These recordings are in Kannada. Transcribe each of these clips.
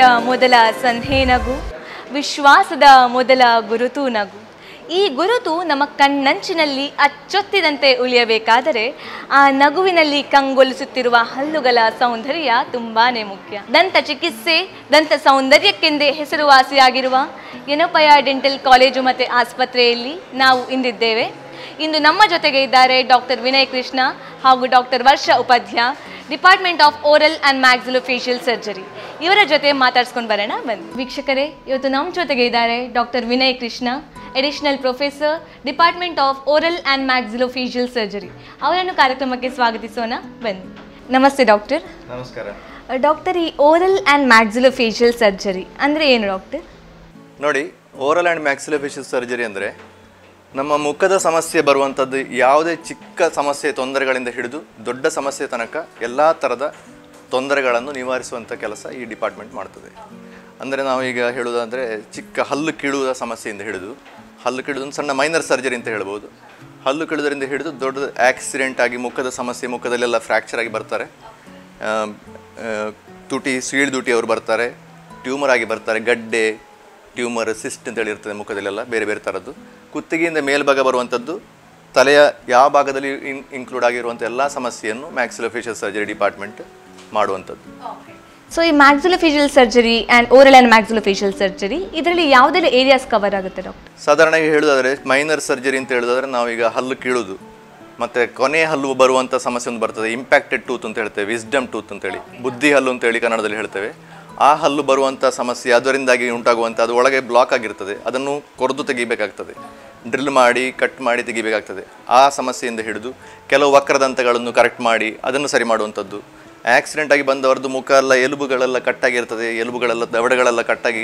ಮೊದಲ ಸಂಧೆ ನಗು ವಿಶ್ವಾಸದ ಮೊದಲ ಗುರುತು ನಗು ಈ ಗುರುತು ನಮ್ಮ ಕಣ್ಣಂಚಿನಲ್ಲಿ ಅಚ್ಚೊತ್ತಿದಂತೆ ಉಳಿಯಬೇಕಾದರೆ ಆ ನಗುವಿನಲ್ಲಿ ಕಂಗೊಲಿಸುತ್ತಿರುವ ಹಲ್ಲುಗಳ ಸೌಂದರ್ಯ ತುಂಬಾನೇ ಮುಖ್ಯ ದಂತ ಚಿಕಿತ್ಸೆ ದಂತ ಸೌಂದರ್ಯಕ್ಕೆಂದೇ ಹೆಸರುವಾಸಿಯಾಗಿರುವ ಎನೋಪಯ ಡೆಂಟಲ್ ಕಾಲೇಜು ಮತ್ತು ಆಸ್ಪತ್ರೆಯಲ್ಲಿ ನಾವು ಇಂದಿದ್ದೇವೆ ಇಂದು ನಮ್ಮ ಜೊತೆಗೆ ಇದ್ದಾರೆ ಡಾಕ್ಟರ್ ವಿನಯ್ ಕೃಷ್ಣ ಹಾಗೂ doctor Varsha Upadhya department of oral and maxillofacial surgery ಇವರ ಜೊತೆ ಮಾತಾಡ್ಸ್ಕೊಂಡು ಬರೋಣ ಬನ್ನಿ ವೀಕ್ಷಕರೇ ಇವತ್ತು ನಮ್ಮ ಜೊತೆಗೆ ಇದ್ದಾರೆ doctor Vinay Krishna additional professor department of oral and maxillofacial surgery ಅವರನ್ನು ಕಾರ್ಯಕ್ರಮಕ್ಕೆ ಸ್ವಾಗತಿಸೋಣ ಬನ್ನಿ ನಮಸ್ತೆ ಡಾಕ್ಟರ್ ನಮಸ್ಕಾರ ಡಾಕ್ಟರ್ ಈ ಓರಲ್ ಆ್ಯಂಡ್ ಮ್ಯಾಕ್ಸಿಲೋಫೇಶಿಯಲ್ ಸರ್ಜರಿ ಅಂದರೆ ಏನು ಡಾಕ್ಟರ್ ನೋಡಿ ಓರಲ್ ಆ್ಯಂಡ್ ಮ್ಯಾಕ್ಸಿಲೋಫೇಶಿಯಲ್ ಸರ್ಜರಿ ಅಂದರೆ ನಮ್ಮ ಮುಖದ ಸಮಸ್ಯೆ ಬರುವಂಥದ್ದು ಯಾವುದೇ ಚಿಕ್ಕ ಸಮಸ್ಯೆ ತೊಂದರೆಗಳಿಂದ ಹಿಡಿದು ದೊಡ್ಡ ಸಮಸ್ಯೆ ತನಕ ಎಲ್ಲ ಥರದ ತೊಂದರೆಗಳನ್ನು ನಿವಾರಿಸುವಂಥ ಕೆಲಸ ಈ ಡಿಪಾರ್ಟ್ಮೆಂಟ್ ಮಾಡ್ತದೆ ಅಂದರೆ ನಾವು ಈಗ ಹೇಳುವುದಾದರೆ ಚಿಕ್ಕ ಹಲ್ಲು ಕೀಳುವ ಸಮಸ್ಯೆಯಿಂದ ಹಿಡಿದು ಹಲ್ಲು ಕೀಳುವುದು ಒಂದು ಸಣ್ಣ ಮೈನರ್ ಸರ್ಜರಿ ಅಂತ ಹೇಳ್ಬೋದು ಹಲ್ಲು ಕೀಳುವುದರಿಂದ ಹಿಡಿದು ದೊಡ್ಡ ಆಕ್ಸಿಡೆಂಟ್ ಆಗಿ ಮುಖದ ಸಮಸ್ಯೆ ಮುಖದಲ್ಲೆಲ್ಲ ಫ್ರ್ಯಾಕ್ಚರ್ ಆಗಿ ಬರ್ತಾರೆ ಆ, ಆ, ತುಟಿ ಸೀಳ್ ದುಟಿ ಅವರು ಬರ್ತಾರೆ ಟ್ಯೂಮರ್ ಆಗಿ ಬರ್ತಾರೆ ಗಡ್ಡೆ ಟ್ಯೂಮರ್ ಸಿಸ್ಟ್ ಅಂತೇಳಿ ಇರ್ತದೆ ಮುಖದಲ್ಲೆಲ್ಲ ಬೇರೆ ಬೇರೆ ಥರದ್ದು ಕುತ್ತಿಗೆಯಿಂದ ಮೇಲ್ಭಾಗ ಬರುವಂಥದ್ದು ತಲೆಯ ಯಾವ ಭಾಗದಲ್ಲಿ ಇನ್ ಇನ್ಕ್ಲೂಡ್ ಆಗಿರುವಂಥ ಎಲ್ಲ ಸಮಸ್ಯೆಯನ್ನು ಮ್ಯಾಕ್ಸಿಲೋಫೇಶಿಯಲ್ ಸರ್ಜರಿ ಡಿಪಾರ್ಟ್ಮೆಂಟ್ ಮಾಡುವಂಥದ್ದು ಸೊ ಈ maxillofacial surgery and oral and maxillofacial surgery ಇದರಲ್ಲಿ ಯಾವುದೆಲ್ಲ ಏರಿಯಾಸ್ ಕವರ್ ಆಗುತ್ತೆ ಡಾಕ್ಟರ್ ಸಾಧಾರಣವಾಗಿ ಹೇಳೋದಾದರೆ ಮೈನರ್ ಸರ್ಜರಿ ಅಂತ ಹೇಳೋದಾದ್ರೆ ನಾವೀಗ ಹಲ್ಲು ಕೀಳೋದು ಮತ್ತು ಕೊನೆ ಹಲ್ಲು ಬರುವಂಥ ಸಮಸ್ಯೆ ಒಂದು ಬರ್ತದೆ ಇಂಪ್ಯಾಕ್ಟೆಡ್ ಟೂತ್ ಅಂತ ಹೇಳ್ತೇವೆ ವಿಸ್ಡಮ್ ಟೂತ್ ಅಂತೇಳಿ ಬುದ್ಧಿ ಹಲ್ಲು ಅಂತೇಳಿ ಕನ್ನಡದಲ್ಲಿ ಹೇಳ್ತೇವೆ ಆ ಹಲ್ಲು ಬರುವಂಥ ಸಮಸ್ಯೆ ಅದರಿಂದಾಗಿ ಉಂಟಾಗುವಂಥ ಅದು ಒಳಗೆ ಬ್ಲಾಕ್ ಆಗಿರ್ತದೆ ಅದನ್ನು ಕೊರೆದು ತೆಗಿಬೇಕಾಗ್ತದೆ ಡ್ರಿಲ್ ಮಾಡಿ ಕಟ್ ಮಾಡಿ ತೆಗಿಬೇಕಾಗ್ತದೆ ಆ ಸಮಸ್ಯೆಯಿಂದ ಹಿಡಿದು ಕೆಲವು ವಕ್ರದಂತಗಳನ್ನು ಕರೆಕ್ಟ್ ಮಾಡಿ ಅದನ್ನು ಸರಿ ಮಾಡುವಂಥದ್ದು ಆಕ್ಸಿಡೆಂಟ್ ಆಗಿ ಬಂದವರದ್ದು ಮುಖ ಎಲ್ಲ ಎಲುಬುಗಳೆಲ್ಲ ಕಟ್ಟಾಗಿರ್ತದೆ ಎಲುಬುಗಳೆಲ್ಲ ದವಡೆಗಳೆಲ್ಲ ಕಟ್ಟಾಗಿ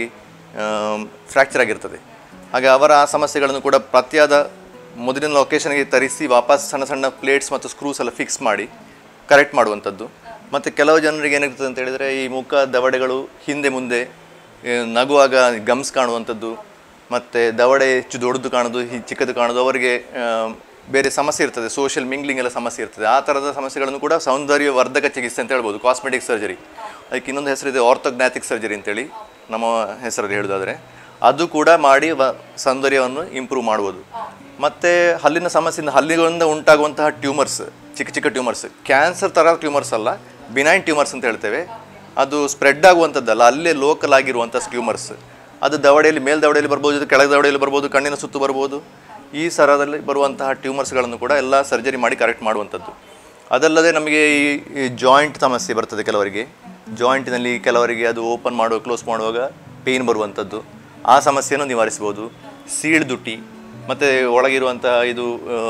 ಫ್ರ್ಯಾಕ್ಚರ್ ಆಗಿರ್ತದೆ ಹಾಗೆ ಅವರ ಆ ಸಮಸ್ಯೆಗಳನ್ನು ಕೂಡ ಪ್ರತಿಯಾದ ಮೊದಲಿನ ಲೊಕೇಶನ್ಗೆ ತರಿಸಿ ವಾಪಸ್ ಸಣ್ಣ ಸಣ್ಣ ಪ್ಲೇಟ್ಸ್ ಮತ್ತು ಸ್ಕ್ರೂಸ್ ಎಲ್ಲ ಫಿಕ್ಸ್ ಮಾಡಿ ಕರೆಕ್ಟ್ ಮಾಡುವಂಥದ್ದು ಮತ್ತು ಕೆಲವು ಜನರಿಗೆ ಏನಿರ್ತದೆ ಅಂತ ಹೇಳಿದರೆ ಈ ಮುಖ ದವಡೆಗಳು ಹಿಂದೆ ಮುಂದೆ ಏ, ನಗುವಾಗ ಗಮ್ಸ್ ಕಾಣುವಂಥದ್ದು ಮತ್ತು ದವಡೆ ಹೆಚ್ಚು ದೊಡ್ಡದು ಕಾಣೋದು ಹಿ- ಚಿಕ್ಕದು ಕಾಣೋದು ಅವರಿಗೆ ಆ, ಬೇರೆ ಸಮಸ್ಯೆ ಇರ್ತದೆ ಸೋಷಿಯಲ್ ಮಿಂಗ್ಲಿಂಗ್ ಎಲ್ಲ ಸಮಸ್ಯೆ ಇರ್ತದೆ ಆ ಥರದ ಸಮಸ್ಯೆಗಳನ್ನು ಕೂಡ ಸೌಂದರ್ಯ ವರ್ಧಕ ಚಿಕಿತ್ಸೆ ಅಂತ ಹೇಳ್ಬೋದು ಕಾಸ್ಮೆಟಿಕ್ ಸರ್ಜರಿ ಅದಕ್ಕೆ ಇನ್ನೊಂದು ಹೆಸರಿದೆ ಆರ್ಥೋಗ್ನಾಟಿಕ್ ಸರ್ಜರಿ ಅಂತೇಳಿ ನಮ್ಮ ಹೆಸರಲ್ಲಿ ಹೇಳೋದಾದರೆ ಅದು ಕೂಡ ಮಾಡಿ ವ ಸೌಂದರ್ಯವನ್ನು ಇಂಪ್ರೂವ್ ಮಾಡುವುದು ಮತ್ತು ಹಲ್ಲಿನ ಸಮಸ್ಯೆಯಿಂದ ಹಲ್ಲಿಗಳಿಂದ ಉಂಟಾಗುವಂತಹ ಟ್ಯೂಮರ್ಸ್ ಚಿಕ್ಕ ಚಿಕ್ಕ ಟ್ಯೂಮರ್ಸ್ ಕ್ಯಾನ್ಸರ್ ಥರ ಟ್ಯೂಮರ್ಸ್ ಅಲ್ಲ ಬಿನೈನ್ ಟ್ಯೂಮರ್ಸ್ ಅಂತ ಹೇಳ್ತೇವೆ ಅದು ಸ್ಪ್ರೆಡ್ ಆಗುವಂಥದ್ದಲ್ಲ ಅಲ್ಲೇ ಲೋಕಲ್ ಆಗಿರುವಂಥ ಟ್ಯೂಮರ್ಸ್ ಅದು ದವಡೆಯಲ್ಲಿ ಮೇಲ್ ದವಡೆಯಲ್ಲಿ ಬರ್ಬೋದು ಇದು ಕೆಳಗೆ ದವಡೆಯಲ್ಲಿ ಬರ್ಬೋದು ಕಣ್ಣಿನ ಸುತ್ತು ಬರ್ಬೋದು ಈ ಸರದಲ್ಲಿ ಬರುವಂತಹ ಟ್ಯೂಮರ್ಸ್ಗಳನ್ನು ಕೂಡ ಎಲ್ಲ ಸರ್ಜರಿ ಮಾಡಿ ಕರೆಕ್ಟ್ ಮಾಡುವಂಥದ್ದು ಅದಲ್ಲದೆ ನಮಗೆ ಈ ಈ ಜಾಯಿಂಟ್ ಸಮಸ್ಯೆ ಬರ್ತದೆ ಕೆಲವರಿಗೆ ಜಾಯಿಂಟಿನಲ್ಲಿ ಕೆಲವರಿಗೆ ಅದು ಓಪನ್ ಮಾಡುವ ಕ್ಲೋಸ್ ಮಾಡುವಾಗ ಪೇಯ್ನ್ ಬರುವಂಥದ್ದು ಆ ಸಮಸ್ಯೆಯನ್ನು ನಿವಾರಿಸ್ಬೋದು ಸೀಳ್ ದುಟಿ ಮತ್ತು ಒಳಗಿರುವಂಥ ಇದು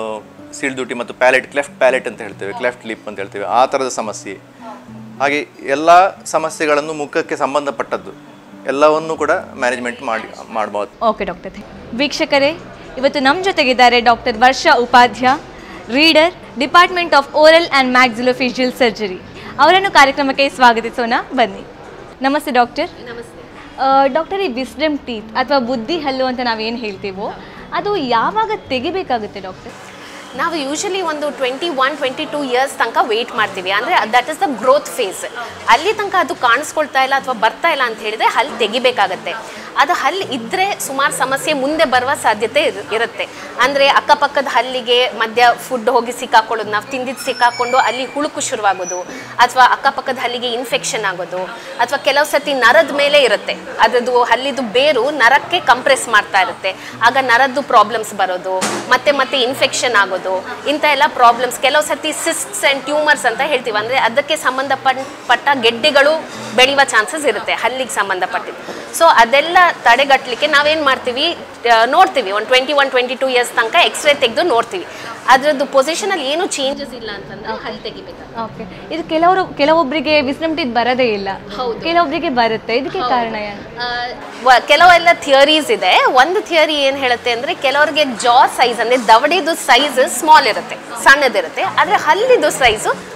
ಸೀಳ್ ದುಟಿ ಮತ್ತು ಪ್ಯಾಲೆಟ್ ಕ್ಲೆಫ್ಟ್ ಪ್ಯಾಲೆಟ್ ಅಂತ ಹೇಳ್ತೇವೆ ಕ್ಲೆಫ್ಟ್ ಲಿಪ್ ಅಂತ ಹೇಳ್ತೇವೆ ಆ ಥರದ ಸಮಸ್ಯೆ ಹಾಗೆ ಎಲ್ಲ ಸಮಸ್ಯೆಗಳನ್ನು ಮುಖಕ್ಕೆ ಸಂಬಂಧಪಟ್ಟದ್ದು ಎಲ್ಲವನ್ನು ಕೂಡ ಮ್ಯಾನೇಜ್ಮೆಂಟ್ ಮಾಡಿ ಮಾಡ್ಬೋದು ಓಕೆ ಡಾಕ್ಟರ್ ವೀಕ್ಷಕರೇ ಇವತ್ತು ನಮ್ಮ ಜೊತೆಗಿದ್ದಾರೆ doctor Varsha Upadhya reader department of oral and maxillofacial surgery ಅವರನ್ನು ಕಾರ್ಯಕ್ರಮಕ್ಕೆ ಸ್ವಾಗತಿಸೋಣ ಬನ್ನಿ ನಮಸ್ತೆ ಡಾಕ್ಟರ್ ಡಾಕ್ಟರ್ ಈ ವಿಸ್ಡಮ್ ಟೀತ್ ಅಥವಾ ಬುದ್ಧಿ ಹಲ್ಲು ಅಂತ ನಾವೇನು ಹೇಳ್ತೀವೋ ಅದು ಯಾವಾಗ ತೆಗಿಬೇಕಾಗುತ್ತೆ ಡಾಕ್ಟರ್ ನಾವು ಯೂಶಲಿ ಒಂದು twenty one twenty two years ತನಕ ವೆಯ್ಟ್ ಮಾಡ್ತೀವಿ ಅಂದರೆ that is the growth phase ಅಲ್ಲಿ ತನಕ ಅದು ಕಾಣಿಸ್ಕೊಳ್ತಾ ಇಲ್ಲ ಅಥವಾ ಬರ್ತಾ ಇಲ್ಲ ಅಂತ ಹೇಳಿದ್ರೆ ಹಲ್ಲು ತೆಗಿಬೇಕಾಗತ್ತೆ ಅದು ಹಲ್ಲು ಇದ್ದರೆ ಸುಮಾರು ಸಮಸ್ಯೆ ಮುಂದೆ ಬರುವ ಸಾಧ್ಯತೆ ಇರ್- ಇರುತ್ತೆ ಅಂದರೆ ಅಕ್ಕಪಕ್ಕದ ಹಲ್ಲಿಗೆ ಮಧ್ಯ ಫುಡ್ ಹೋಗಿ ಸಿಕ್ಕಾಕೊಳ್ಳೋದು ನಾವು ತಿಂದಿದ್ದು ಸಿಕ್ಕಾಕೊಂಡು ಅಲ್ಲಿ ಹುಳುಕು ಶುರುವಾಗೋದು ಅಥವಾ ಅಕ್ಕಪಕ್ಕದ ಹಲ್ಲಿಗೆ ಇನ್ಫೆಕ್ಷನ್ ಆಗೋದು ಅಥವಾ ಕೆಲವು ಸತಿ ನರದ ಮೇಲೆ ಇರುತ್ತೆ ಅದರದ್ದು ಹಲ್ಲಿದು ಬೇರು ನರಕ್ಕೆ ಕಂಪ್ರೆಸ್ ಮಾಡ್ತಾ ಇರುತ್ತೆ ಆಗ ನರದ್ದು ಪ್ರಾಬ್ಲಮ್ಸ್ ಬರೋದು ಮತ್ತೆ ಮತ್ತೆ ಇನ್ಫೆಕ್ಷನ್ ಆಗೋದು ಇಂಥ ಎಲ್ಲ ಪ್ರಾಬ್ಲಮ್ಸ್ ಕೆಲವು ಸತಿ ಸಿಸ್ಟ್ಸ್ ಆ್ಯಂಡ್ ಟ್ಯೂಮರ್ಸ್ ಅಂತ ಹೇಳ್ತೀವಿ ಅಂದರೆ ಅದಕ್ಕೆ ಸಂಬಂಧಪಟ್ಟ ಗೆಡ್ಡೆಗಳು ಬೆಳೆಯುವ ಚಾನ್ಸಸ್ ಇರುತ್ತೆ ಹಲ್ಲಿಗೆ ಸಂಬಂಧಪಟ್ಟಿದ್ದು ಸೊ ಅದೆಲ್ಲ ತಡೆಗಟ್ಟಲಿಕ್ಕೆ ನಾವೇನು ಮಾಡ್ತೀವಿ ಆ, ನೋಡ್ತೀವಿ ಒಂದು twenty one twenty two years ತನಕ ಎಕ್ಸ್ರೇ ತೆಗೆದು ನೋಡ್ತೀವಿ ಅದರದ್ದು ಪೊಸಿಷನಲ್ಲಿ ಏನು ಚೇಂಜಸ್ ಇಲ್ಲ ಅಂತಂದ್ರೆ ಹಲ್ಲು ತೆಗಿಬೇಕು ಓಕೆ ಇದು ಕೆಲವರು ಕೆಲವೊಬ್ಬರಿಗೆ ವಿಸ್ಡಮ್ ಟೀತ್ ಬರೋದೇ ಇಲ್ಲ ಹೌದು. ಕೆಲವೊಬ್ಬರಿಗೆ ಬರುತ್ತೆ ಇದಕ್ಕೆ ಕಾರಣ ಏನು ಆ, ವ- ಕೆಲವೆಲ್ಲ ಥಿಯರೀಸ್ ಇದೆ ಒಂದು ಥಿಯರಿ ಏನು ಹೇಳುತ್ತೆ ಅಂದರೆ ಕೆಲವರಿಗೆ ಜಾ ಸೈಜ್ ಅಂದರೆ ದವಡೆದು ಸೈಜ್ ಸ್ಮಾಲ್ ಇರುತ್ತೆ ಸಣ್ಣದಿರುತ್ತೆ ಆದರೆ ಹಲ್ಲಿದು ಸೈಜು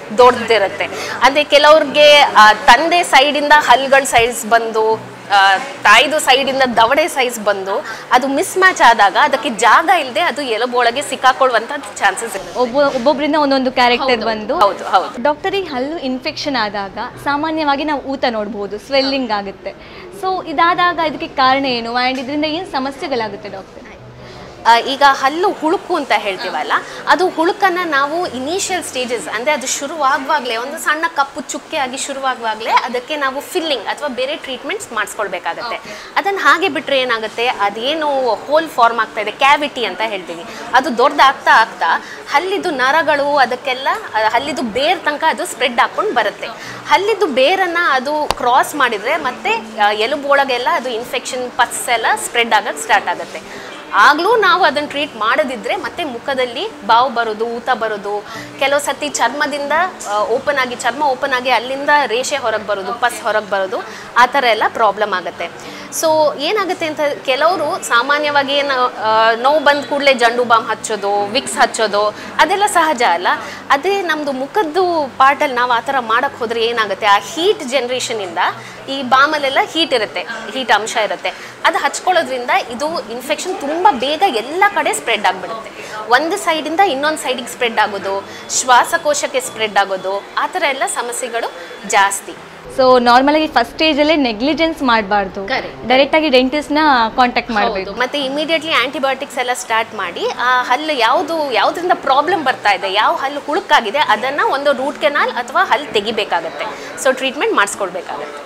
ದೊಡ್ಡದಿರುತ್ತೆ ಅಂದ್ರೆ ಕೆಲವ್ರಿಗೆ ಆ, ತಂದೆ ಸೈಡಿಂದ ಹಲ್ಗಳ ಸೈಜ್ ಬಂದು ಆ, ತಾಯಿದು ಸೈಡಿಂದ ದವಡೆ ಸೈಜ್ ಬಂದು ಅದು ಮಿಸ್ ಮ್ಯಾಚ್ ಆದಾಗ ಅದಕ್ಕೆ ಜಾಗ ಇಲ್ಲದೆ ಅದು ಎಲುಬೊಳಗೆ ಸಿಕ್ಕಾಕೊಳ್ಳುವಂತ ಚಾನ್ಸಸ್ ಇರುತ್ತೆ ಒಬ್ಬ ಒಬ್ಬೊಬ್ಬರಿಂದ ಒಂದೊಂದು ಕ್ಯಾರೆಕ್ಟರ್ ಹೌದು, ಬಂದು ಹೌದು, ಹೌದು. ಡಾಕ್ಟರ್ ಈ ಹಲ್ಲು ಇನ್ಫೆಕ್ಷನ್ ಆದಾಗ ಸಾಮಾನ್ಯವಾಗಿ ನಾವು ಊತ ನೋಡ್ಬೋದು ಸ್ವೆಲ್ಲಿಂಗ್ ಆಗುತ್ತೆ ಸೊ ಇದಾದಾಗ ಇದಕ್ಕೆ ಕಾರಣ ಏನು ಆ್ಯಂಡ್ ಇದರಿಂದ ಏನು ಸಮಸ್ಯೆಗಳಾಗುತ್ತೆ ಡಾಕ್ಟರ್ ಆ, ಈಗ ಹಲ್ಲು ಹುಳುಕು ಅಂತ ಹೇಳ್ತೀವಲ್ಲ ಅದು ಹುಳುಕನ್ನ ನಾವು ಇನಿಷಿಯಲ್ ಸ್ಟೇಜಸ್ ಅಂದ್ರೆ ಅದು ಶುರುವಾಗುವಾಗಲೇ ಒಂದು ಸಣ್ಣ ಕಪ್ಪು ಚುಕ್ಕೆ ಆಗಿ ಶುರುವಾಗುವಾಗಲೇ ಅದಕ್ಕೆ ನಾವು ಫಿಲ್ಲಿಂಗ್ ಅಥವಾ ಬೇರೆ ಟ್ರೀಟ್ಮೆಂಟ್ಸ್ ಮಾಡಿಸ್ಕೊಳ್ಬೇಕಾಗತ್ತೆ ಅದನ್ನು ಹಾಗೆ ಬಿಟ್ಟರೆ ಏನಾಗುತ್ತೆ ಅದೇನು ಹೋಲ್ ಫಾರ್ಮ್ ಆಗ್ತಾ ಇದೆ ಕ್ಯಾವಿಟಿ ಅಂತ ಹೇಳ್ತೀವಿ ಅದು ದೊಡ್ಡದಾಗ್ತಾ ಆಗ್ತಾ ಹಲ್ಲಿದ್ದು ನರಗಳು ಅದಕ್ಕೆಲ್ಲ ಆ, ಹಲ್ಲಿದ್ದು ಬೇರ್ ತನಕ ಅದು ಸ್ಪ್ರೆಡ್ ಹಾಕೊಂಡು ಬರುತ್ತೆ ಹಲ್ಲಿದ್ದು ಬೇರನ್ನ ಅದು ಕ್ರಾಸ್ ಮಾಡಿದ್ರೆ ಮತ್ತೆ ಆ, ಎಲುಬು ಒಳಗೆಲ್ಲ ಅದು ಇನ್ಫೆಕ್ಷನ್ ಪಸ್ ಎಲ್ಲ ಸ್ಪ್ರೆಡ್ ಆಗಕ್ಕೆ ಸ್ಟಾರ್ಟ್ ಆಗುತ್ತೆ ಆಗ್ಲೂ ನಾವು ಅದನ್ನ ಟ್ರೀಟ್ ಮಾಡದಿದ್ರೆ ಮತ್ತೆ ಮುಖದಲ್ಲಿ ಬಾವು ಬರೋದು ಊತ ಬರೋದು ಕೆಲವು ಸತಿ ಚರ್ಮದಿಂದ ಓಪನ್ ಆಗಿ ಚರ್ಮ ಓಪನ್ ಆಗಿ ಅಲ್ಲಿಂದ ರೇಷೆ ಹೊರಗೆ ಬರೋದು ಪಸ್ ಹೊರಗೆ ಬರೋದು ಆ ಥರ ಎಲ್ಲ ಪ್ರಾಬ್ಲಮ್ ಆಗುತ್ತೆ ಸೊ ಏನಾಗುತ್ತೆ ಅಂತ ಕೆಲವರು ಸಾಮಾನ್ಯವಾಗಿ ಏನು ನೋವು ಬಂದ ಕೂಡಲೇ ಜಂಡು ಬಾಮ್ ಹಚ್ಚೋದು ವಿಕ್ಸ್ ಹಚ್ಚೋದು ಅದೆಲ್ಲ ಸಹಜ ಅಲ್ಲ ಅದೇ ನಮ್ಮದು ಮುಖದ್ದು ಪಾರ್ಟಲ್ಲಿ ನಾವು ಆ ಥರ ಮಾಡೋಕ್ಕೆ ಹೋದರೆ ಏನಾಗುತ್ತೆ ಆ ಹೀಟ್ ಜನ್ರೇಷನಿಂದ ಈ ಬಾಮಲ್ಲೆಲ್ಲ ಹೀಟ್ ಇರುತ್ತೆ ಹೀಟ್ ಅಂಶ ಇರುತ್ತೆ ಅದು ಹಚ್ಕೊಳ್ಳೋದ್ರಿಂದ ಇದು ಇನ್ಫೆಕ್ಷನ್ ತುಂಬ ಬೇಗ ಎಲ್ಲ ಕಡೆ ಸ್ಪ್ರೆಡ್ ಆಗಿಬಿಡುತ್ತೆ ಒಂದು ಸೈಡಿಂದ ಇನ್ನೊಂದು ಸೈಡಿಗೆ ಸ್ಪ್ರೆಡ್ ಆಗೋದು ಶ್ವಾಸಕೋಶಕ್ಕೆ ಸ್ಪ್ರೆಡ್ ಆಗೋದು ಆ ಥರ ಎಲ್ಲ ಸಮಸ್ಯೆಗಳು ಜಾಸ್ತಿ ಸೊ ನಾರ್ಮಲ್ ಆಗಿ ಫಸ್ಟ್ ಸ್ಟೇಜಲ್ಲೇ ನೆಗ್ಲಿಜೆನ್ಸ್ ಮಾಡಬಾರ್ದು Correct. ಡೈರೆಕ್ಟ್ ಆಗಿ ಡೆಂಟಿಸ್ಟ್ನ ಕಾಂಟ್ಯಾಕ್ಟ್ ಮಾಡಬೇಕು ಹೌದು. ಮತ್ತೆ ಇಮಿಡಿಯೇಟ್ಲಿ ಆಂಟಿಬಯೋಟಿಕ್ಸ್ ಎಲ್ಲ ಸ್ಟಾರ್ಟ್ ಮಾಡಿ ಆ ಹಲ್ಲು ಯಾವುದು ಯಾವುದರಿಂದ ಪ್ರಾಬ್ಲಮ್ ಬರ್ತಾ ಇದೆ ಯಾವ ಹಲ್ಲು ಹುಳುಕಾಗಿದೆ ಅದನ್ನ ಒಂದು ರೂಟ್ ಕೆನಾಲ್ ಅಥವಾ ಹಲ್ಲು ತೆಗಿಬೇಕಾಗತ್ತೆ ಸೊ ಟ್ರೀಟ್ಮೆಂಟ್ ಮಾಡಿಸ್ಕೊಳ್ಬೇಕಾಗತ್ತೆ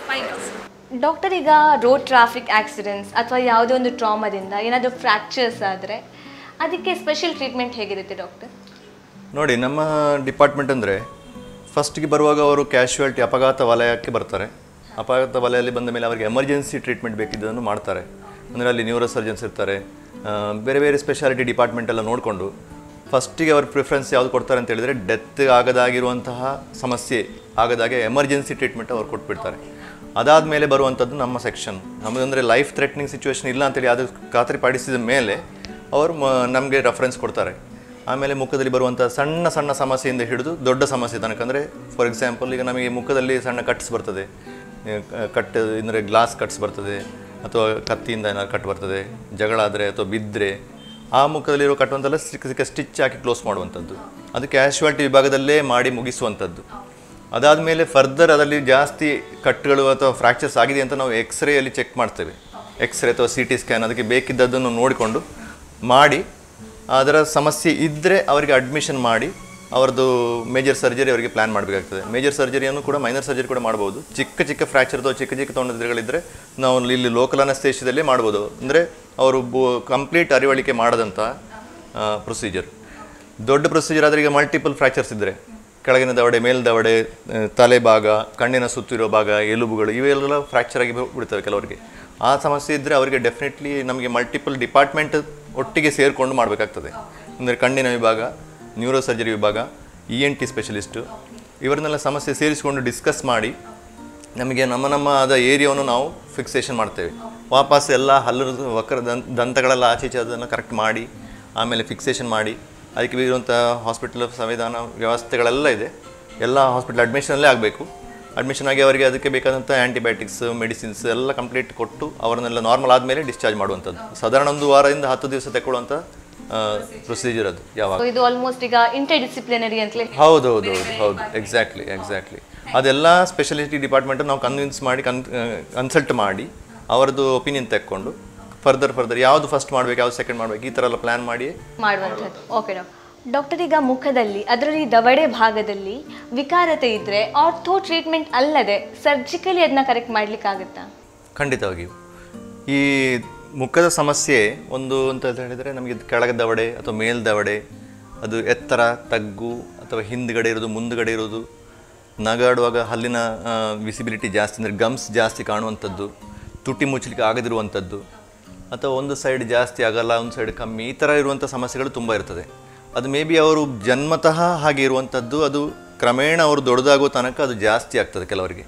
ಡಾಕ್ಟರ್ ಈಗ ರೋಡ್ ಟ್ರಾಫಿಕ್ ಆಕ್ಸಿಡೆಂಟ್ಸ್ ಅಥವಾ ಯಾವುದೇ ಒಂದು ಟ್ರಾಮಾದಿಂದ ಏನಾದರೂ ಫ್ರ್ಯಾಕ್ಚರ್ಸ್ ಆದರೆ ಅದಕ್ಕೆ ಸ್ಪೆಷಲ್ ಟ್ರೀಟ್ಮೆಂಟ್ ಹೇಗಿರುತ್ತೆ ಡಾಕ್ಟರ್ ನೋಡಿ ನಮ್ಮ ಡಿಪಾರ್ಟ್ಮೆಂಟ್ ಅಂದರೆ ಫಸ್ಟ್ಗೆ ಬರುವಾಗ ಅವರು ಕ್ಯಾಶುಯಾಲಿಟಿ ಅಪಘಾತ ವಲಯಕ್ಕೆ ಬರ್ತಾರೆ ಅಪಘಾತ ವಲಯದಲ್ಲಿ ಬಂದ ಮೇಲೆ ಅವರಿಗೆ ಎಮರ್ಜೆನ್ಸಿ ಟ್ರೀಟ್ಮೆಂಟ್ ಬೇಕಿದ್ದನ್ನು ಮಾಡ್ತಾರೆ ಅಂದರೆ ಅಲ್ಲಿ ನ್ಯೂರೋ ಸರ್ಜನ್ಸ್ ಇರ್ತಾರೆ ಆ, ಬೇರೆ ಬೇರೆ ಸ್ಪೆಷಾಲಿಟಿ ಡಿಪಾರ್ಟ್ಮೆಂಟ್ ಎಲ್ಲ ನೋಡಿಕೊಂಡು ಫಸ್ಟಿಗೆ ಅವ್ರ ಪ್ರಿಫರೆನ್ಸ್ ಯಾವುದು ಕೊಡ್ತಾರೆ ಅಂತ ಹೇಳಿದರೆ ಡೆತ್ ಆಗದಾಗಿರುವಂತಹ ಸಮಸ್ಯೆ ಆಗದಾಗೆ ಎಮರ್ಜೆನ್ಸಿ ಟ್ರೀಟ್ಮೆಂಟ್ ಅವ್ರು ಕೊಟ್ಬಿಡ್ತಾರೆ ಅದಾದ ಮೇಲೆ ಬರುವಂಥದ್ದು ನಮ್ಮ ಸೆಕ್ಷನ್ ನಮ್ಮದಂದರೆ ಲೈಫ್ ಥ್ರೆಟ್ನಿಂಗ್ ಸಿಚುವೇಶನ್ ಇಲ್ಲ ಅಂತೇಳಿ ಅದು ಖಾತರಿಪಡಿಸಿದ ಮೇಲೆ ಅವರು ನಮಗೆ ರೆಫರೆನ್ಸ್ ಕೊಡ್ತಾರೆ ಆಮೇಲೆ ಮುಖದಲ್ಲಿ ಬರುವಂಥ ಸಣ್ಣ ಸಣ್ಣ ಸಮಸ್ಯೆಯಿಂದ ಹಿಡಿದು ದೊಡ್ಡ ಸಮಸ್ಯೆ ತನಕ ಅಂದರೆ ಫಾರ್ ಎಕ್ಸಾಂಪಲ್ ಈಗ ನಮಗೆ ಮುಖದಲ್ಲಿ ಸಣ್ಣ ಕಟ್ಸ್ ಬರ್ತದೆ ಏ, ಕ- ಕಟ್ ಅಂದರೆ ಗ್ಲಾಸ್ ಕಟ್ಸ್ ಬರ್ತದೆ ಅಥವಾ ಕತ್ತಿಯಿಂದ ಏನಾದ್ರು ಕಟ್ ಬರ್ತದೆ ಜಗಳ ಆದರೆ ಅಥವಾ ಬಿದ್ದರೆ ಆ ಮುಖದಲ್ಲಿರೋ ಕಟ್ಟುವಂತೆಲ್ಲ ಸಿಕ್ಕ ಸಿಕ್ಕ ಸ್ಟಿಚ್ ಹಾಕಿ ಕ್ಲೋಸ್ ಮಾಡುವಂಥದ್ದು ಅದು ಕ್ಯಾಶುವಾಲಿಟಿ ವಿಭಾಗದಲ್ಲೇ ಮಾಡಿ ಮುಗಿಸುವಂಥದ್ದು ಅದಾದಮೇಲೆ ಫರ್ದರ್ ಅದರಲ್ಲಿ ಜಾಸ್ತಿ ಕಟ್ಗಳು ಅಥವಾ ಫ್ರ್ಯಾಕ್ಚರ್ಸ್ ಆಗಿದೆ ಅಂತ ನಾವು ಎಕ್ಸ್ರೇಯಲ್ಲಿ ಚೆಕ್ ಮಾಡ್ತೇವೆ ಎಕ್ಸ್ರೇ ಅಥವಾ ಸಿ ಟಿ ಸ್ಕ್ಯಾನ್ ಅದಕ್ಕೆ ಬೇಕಿದ್ದದ್ದನ್ನು ನೋಡಿಕೊಂಡು ಮಾಡಿ ಅದರ ಸಮಸ್ಯೆ ಇದ್ದರೆ ಅವರಿಗೆ ಅಡ್ಮಿಷನ್ ಮಾಡಿ ಅವರದ್ದು ಮೇಜರ್ ಸರ್ಜರಿ ಅವರಿಗೆ ಪ್ಲ್ಯಾನ್ ಮಾಡಬೇಕಾಗ್ತದೆ ಮೇಜರ್ ಸರ್ಜರಿಯನ್ನು ಕೂಡ ಮೈನರ್ ಸರ್ಜರಿ ಕೂಡ ಮಾಡ್ಬೋದು ಚಿಕ್ಕ ಚಿಕ್ಕ ಫ್ರ್ಯಾಕ್ಚರ್ ಅಥವಾ ಚಿಕ್ಕ ಚಿಕ್ಕ ತೊಂದರೆಗಳಿದ್ದರೆ ನಾವು ಇಲ್ಲಿ ಲೋಕಲ್ ಅನಸ್ತೇಶದಲ್ಲೇ ಮಾಡ್ಬೋದು ಅಂದರೆ ಅವರು ಕಂಪ್ಲೀಟ್ ಅರಿವಳಿಕೆ ಮಾಡದಂಥ ಪ್ರೊಸೀಜರ್ ದೊಡ್ಡ ಪ್ರೊಸೀಜರ್ ಆದರೆ ಈಗ ಮಲ್ಟಿಪಲ್ ಫ್ರ್ಯಾಕ್ಚರ್ಸ್ ಇದ್ದರೆ ಕೆಳಗಿನ ದವಡೆ ಮೇಲ್ ದವಡೆ ಆ, ತಲೆ ಭಾಗ ಕಣ್ಣಿನ ಸುತ್ತಿರೋ ಭಾಗ ಎಲುಬುಗಳು ಇವೆಲ್ಲ ಫ್ರ್ಯಾಕ್ಚರ್ ಆಗಿ ಬಿಡ್ತವೆ ಕೆಲವರಿಗೆ ಆ ಸಮಸ್ಯೆ ಇದ್ದರೆ ಅವರಿಗೆ ಡೆಫಿನೆಟ್ಲಿ ನಮಗೆ ಮಲ್ಟಿಪಲ್ ಡಿಪಾರ್ಟ್ಮೆಂಟ್ ಒಟ್ಟಿಗೆ ಸೇರಿಕೊಂಡು ಮಾಡಬೇಕಾಗ್ತದೆ ಅಂದರೆ ಕಣ್ಣಿನ ವಿಭಾಗ ನ್ಯೂರೋ ಸರ್ಜರಿ ವಿಭಾಗ ಇ ಎನ್ ಟಿ ಸ್ಪೆಷಲಿಸ್ಟು ಇವರನ್ನೆಲ್ಲ ಸಮಸ್ಯೆ ಸೇರಿಸಿಕೊಂಡು ಡಿಸ್ಕಸ್ ಮಾಡಿ ನಮಗೆ ನಮ್ಮ ನಮ್ಮ ಆದ ಏರಿಯಾವನ್ನು ನಾವು ಫಿಕ್ಸೇಷನ್ ಮಾಡ್ತೇವೆ ವಾಪಸ್ ಎಲ್ಲ ಹಲ್ಲು ವಕ್ರ ದಂತ ದಂತಗಳೆಲ್ಲ ಆಚೆ ಈಚೆ ಅದನ್ನು ಕರೆಕ್ಟ್ ಮಾಡಿ ಆಮೇಲೆ ಫಿಕ್ಸೇಷನ್ ಮಾಡಿ ಅದಕ್ಕೆ ಇರುವಂಥ ಹಾಸ್ಪಿಟಲ್ ಸಂವಿಧಾನ ವ್ಯವಸ್ಥೆಗಳೆಲ್ಲ ಇದೆ ಎಲ್ಲ ಹಾಸ್ಪಿಟಲ್ ಅಡ್ಮಿಷನಲ್ಲೇ ಆಗಬೇಕು ಅಡ್ಮಿಷನ್ ಆಗಿ ಅವರಿಗೆ ಅದಕ್ಕೆ ಬೇಕಾದಂಥ ಆ್ಯಂಟಿಬಯೋಟಿಕ್ಸ್ ಮೆಡಿಸಿನ್ಸ್ ಎಲ್ಲ ಕಂಪ್ಲೀಟ್ ಕೊಟ್ಟು ಅವರನ್ನೆಲ್ಲ ನಾರ್ಮಲ್ ಆದಮೇಲೆ ಡಿಸ್ಚಾರ್ಜ್ ಮಾಡುವಂಥದ್ದು ಸಾಧಾರಣ ಒಂದು ವಾರದಿಂದ ಹತ್ತು ದಿವಸ ತಗೊಳ್ಳುವಂಥ ಪ್ರೊಸೀಜರ್ ಅದು ಯಾವಾಗ ಸೊ ಇದು ಆಲ್ಮೋಸ್ಟ್ ಈಗ ಇಂಟರ್ ಡಿಸಿಪ್ಲಿನರಿ ಅಂತಲೇ ಹೌದು ಹೌದು ಹೌದು ಹೌದು ಎಕ್ಸಾಕ್ಟ್ಲಿ ಎಕ್ಸಾಕ್ಟ್ಲಿ ಅದೆಲ್ಲ ಸ್ಪೆಷಲಿಟಿ ಡಿಪಾರ್ಟ್ಮೆಂಟ್ ನಾವು ಕನ್ವಿನ್ಸ್ ಮಾಡಿ ಕನ್ ಕನ್ಸಲ್ಟ್ ಮಾಡಿ ಅವರದ್ದು ಒಪಿನಿಯನ್ ತೆಕ್ಕೊಂಡು ಫರ್ದರ್ ಫರ್ದರ್ ಯಾವುದು ಫಸ್ಟ್ ಮಾಡ್ಬೇಕು ಯಾವ್ದು ಸೆಕೆಂಡ್ ಮಾಡ್ಬೇಕು ಈ ಥರ ಎಲ್ಲ ಪ್ಲ್ಯಾನ್ ಮಾಡಿ ಮಾಡುವಂಥದ್ದು ಓಕೆ ಡಾಕ್ಟರ್ ಡಾಕ್ಟರ್ ಈಗ ಮುಖದಲ್ಲಿ ಅದರಲ್ಲಿ ದವಡೆ ಭಾಗದಲ್ಲಿ ವಿಕಾರತೆ ಇದ್ದರೆ ಆರ್ಥೋ ಟ್ರೀಟ್ಮೆಂಟ್ ಅಲ್ಲದೆ ಸರ್ಜಿಕಲಿ ಅದನ್ನ ಕರೆಕ್ಟ್ ಮಾಡ್ಲಿಕ್ಕಾಗುತ್ತಾ ಖಂಡಿತವಾಗಿಯೂ ಈ ಮುಖದ ಸಮಸ್ಯೆ ಒಂದು ಅಂತ ಹೇಳಿದರೆ ನಮಗೆ ಕೆಳಗೆ ದವಡೆ ಅಥವಾ ಮೇಲ್ ದವಡೆ ಅದು ಎತ್ತರ ತಗ್ಗು ಅಥವಾ ಹಿಂದ್ಗಡೆ ಇರೋದು ಮುಂದ್ಗಡೆ ಇರೋದು ನಗಾಡುವಾಗ ಹಲ್ಲಿನ ವಿಸಿಬಿಲಿಟಿ ಜಾಸ್ತಿ ಅಂದರೆ ಗಮ್ಸ್ ಜಾಸ್ತಿ ಕಾಣುವಂಥದ್ದು ತುಟಿ ಮುಚ್ಚಲಿಕ್ಕೆ ಆಗದಿರುವಂಥದ್ದು ಅಥವಾ ಒಂದು ಸೈಡ್ ಜಾಸ್ತಿ ಆಗಲ್ಲ ಒಂದು ಸೈಡ್ ಕಮ್ಮಿ ಈ ಥರ ಇರುವಂಥ ಸಮಸ್ಯೆಗಳು ತುಂಬ ಇರ್ತದೆ ಅದು ಮೇ ಬಿ ಅವರು ಜನ್ಮತಃ ಹಾಗೆ ಇರುವಂಥದ್ದು ಅದು ಕ್ರಮೇಣ ಅವರು ದೊಡ್ಡದಾಗುವ ತನಕ ಅದು ಜಾಸ್ತಿ ಆಗ್ತದೆ ಕೆಲವರಿಗೆ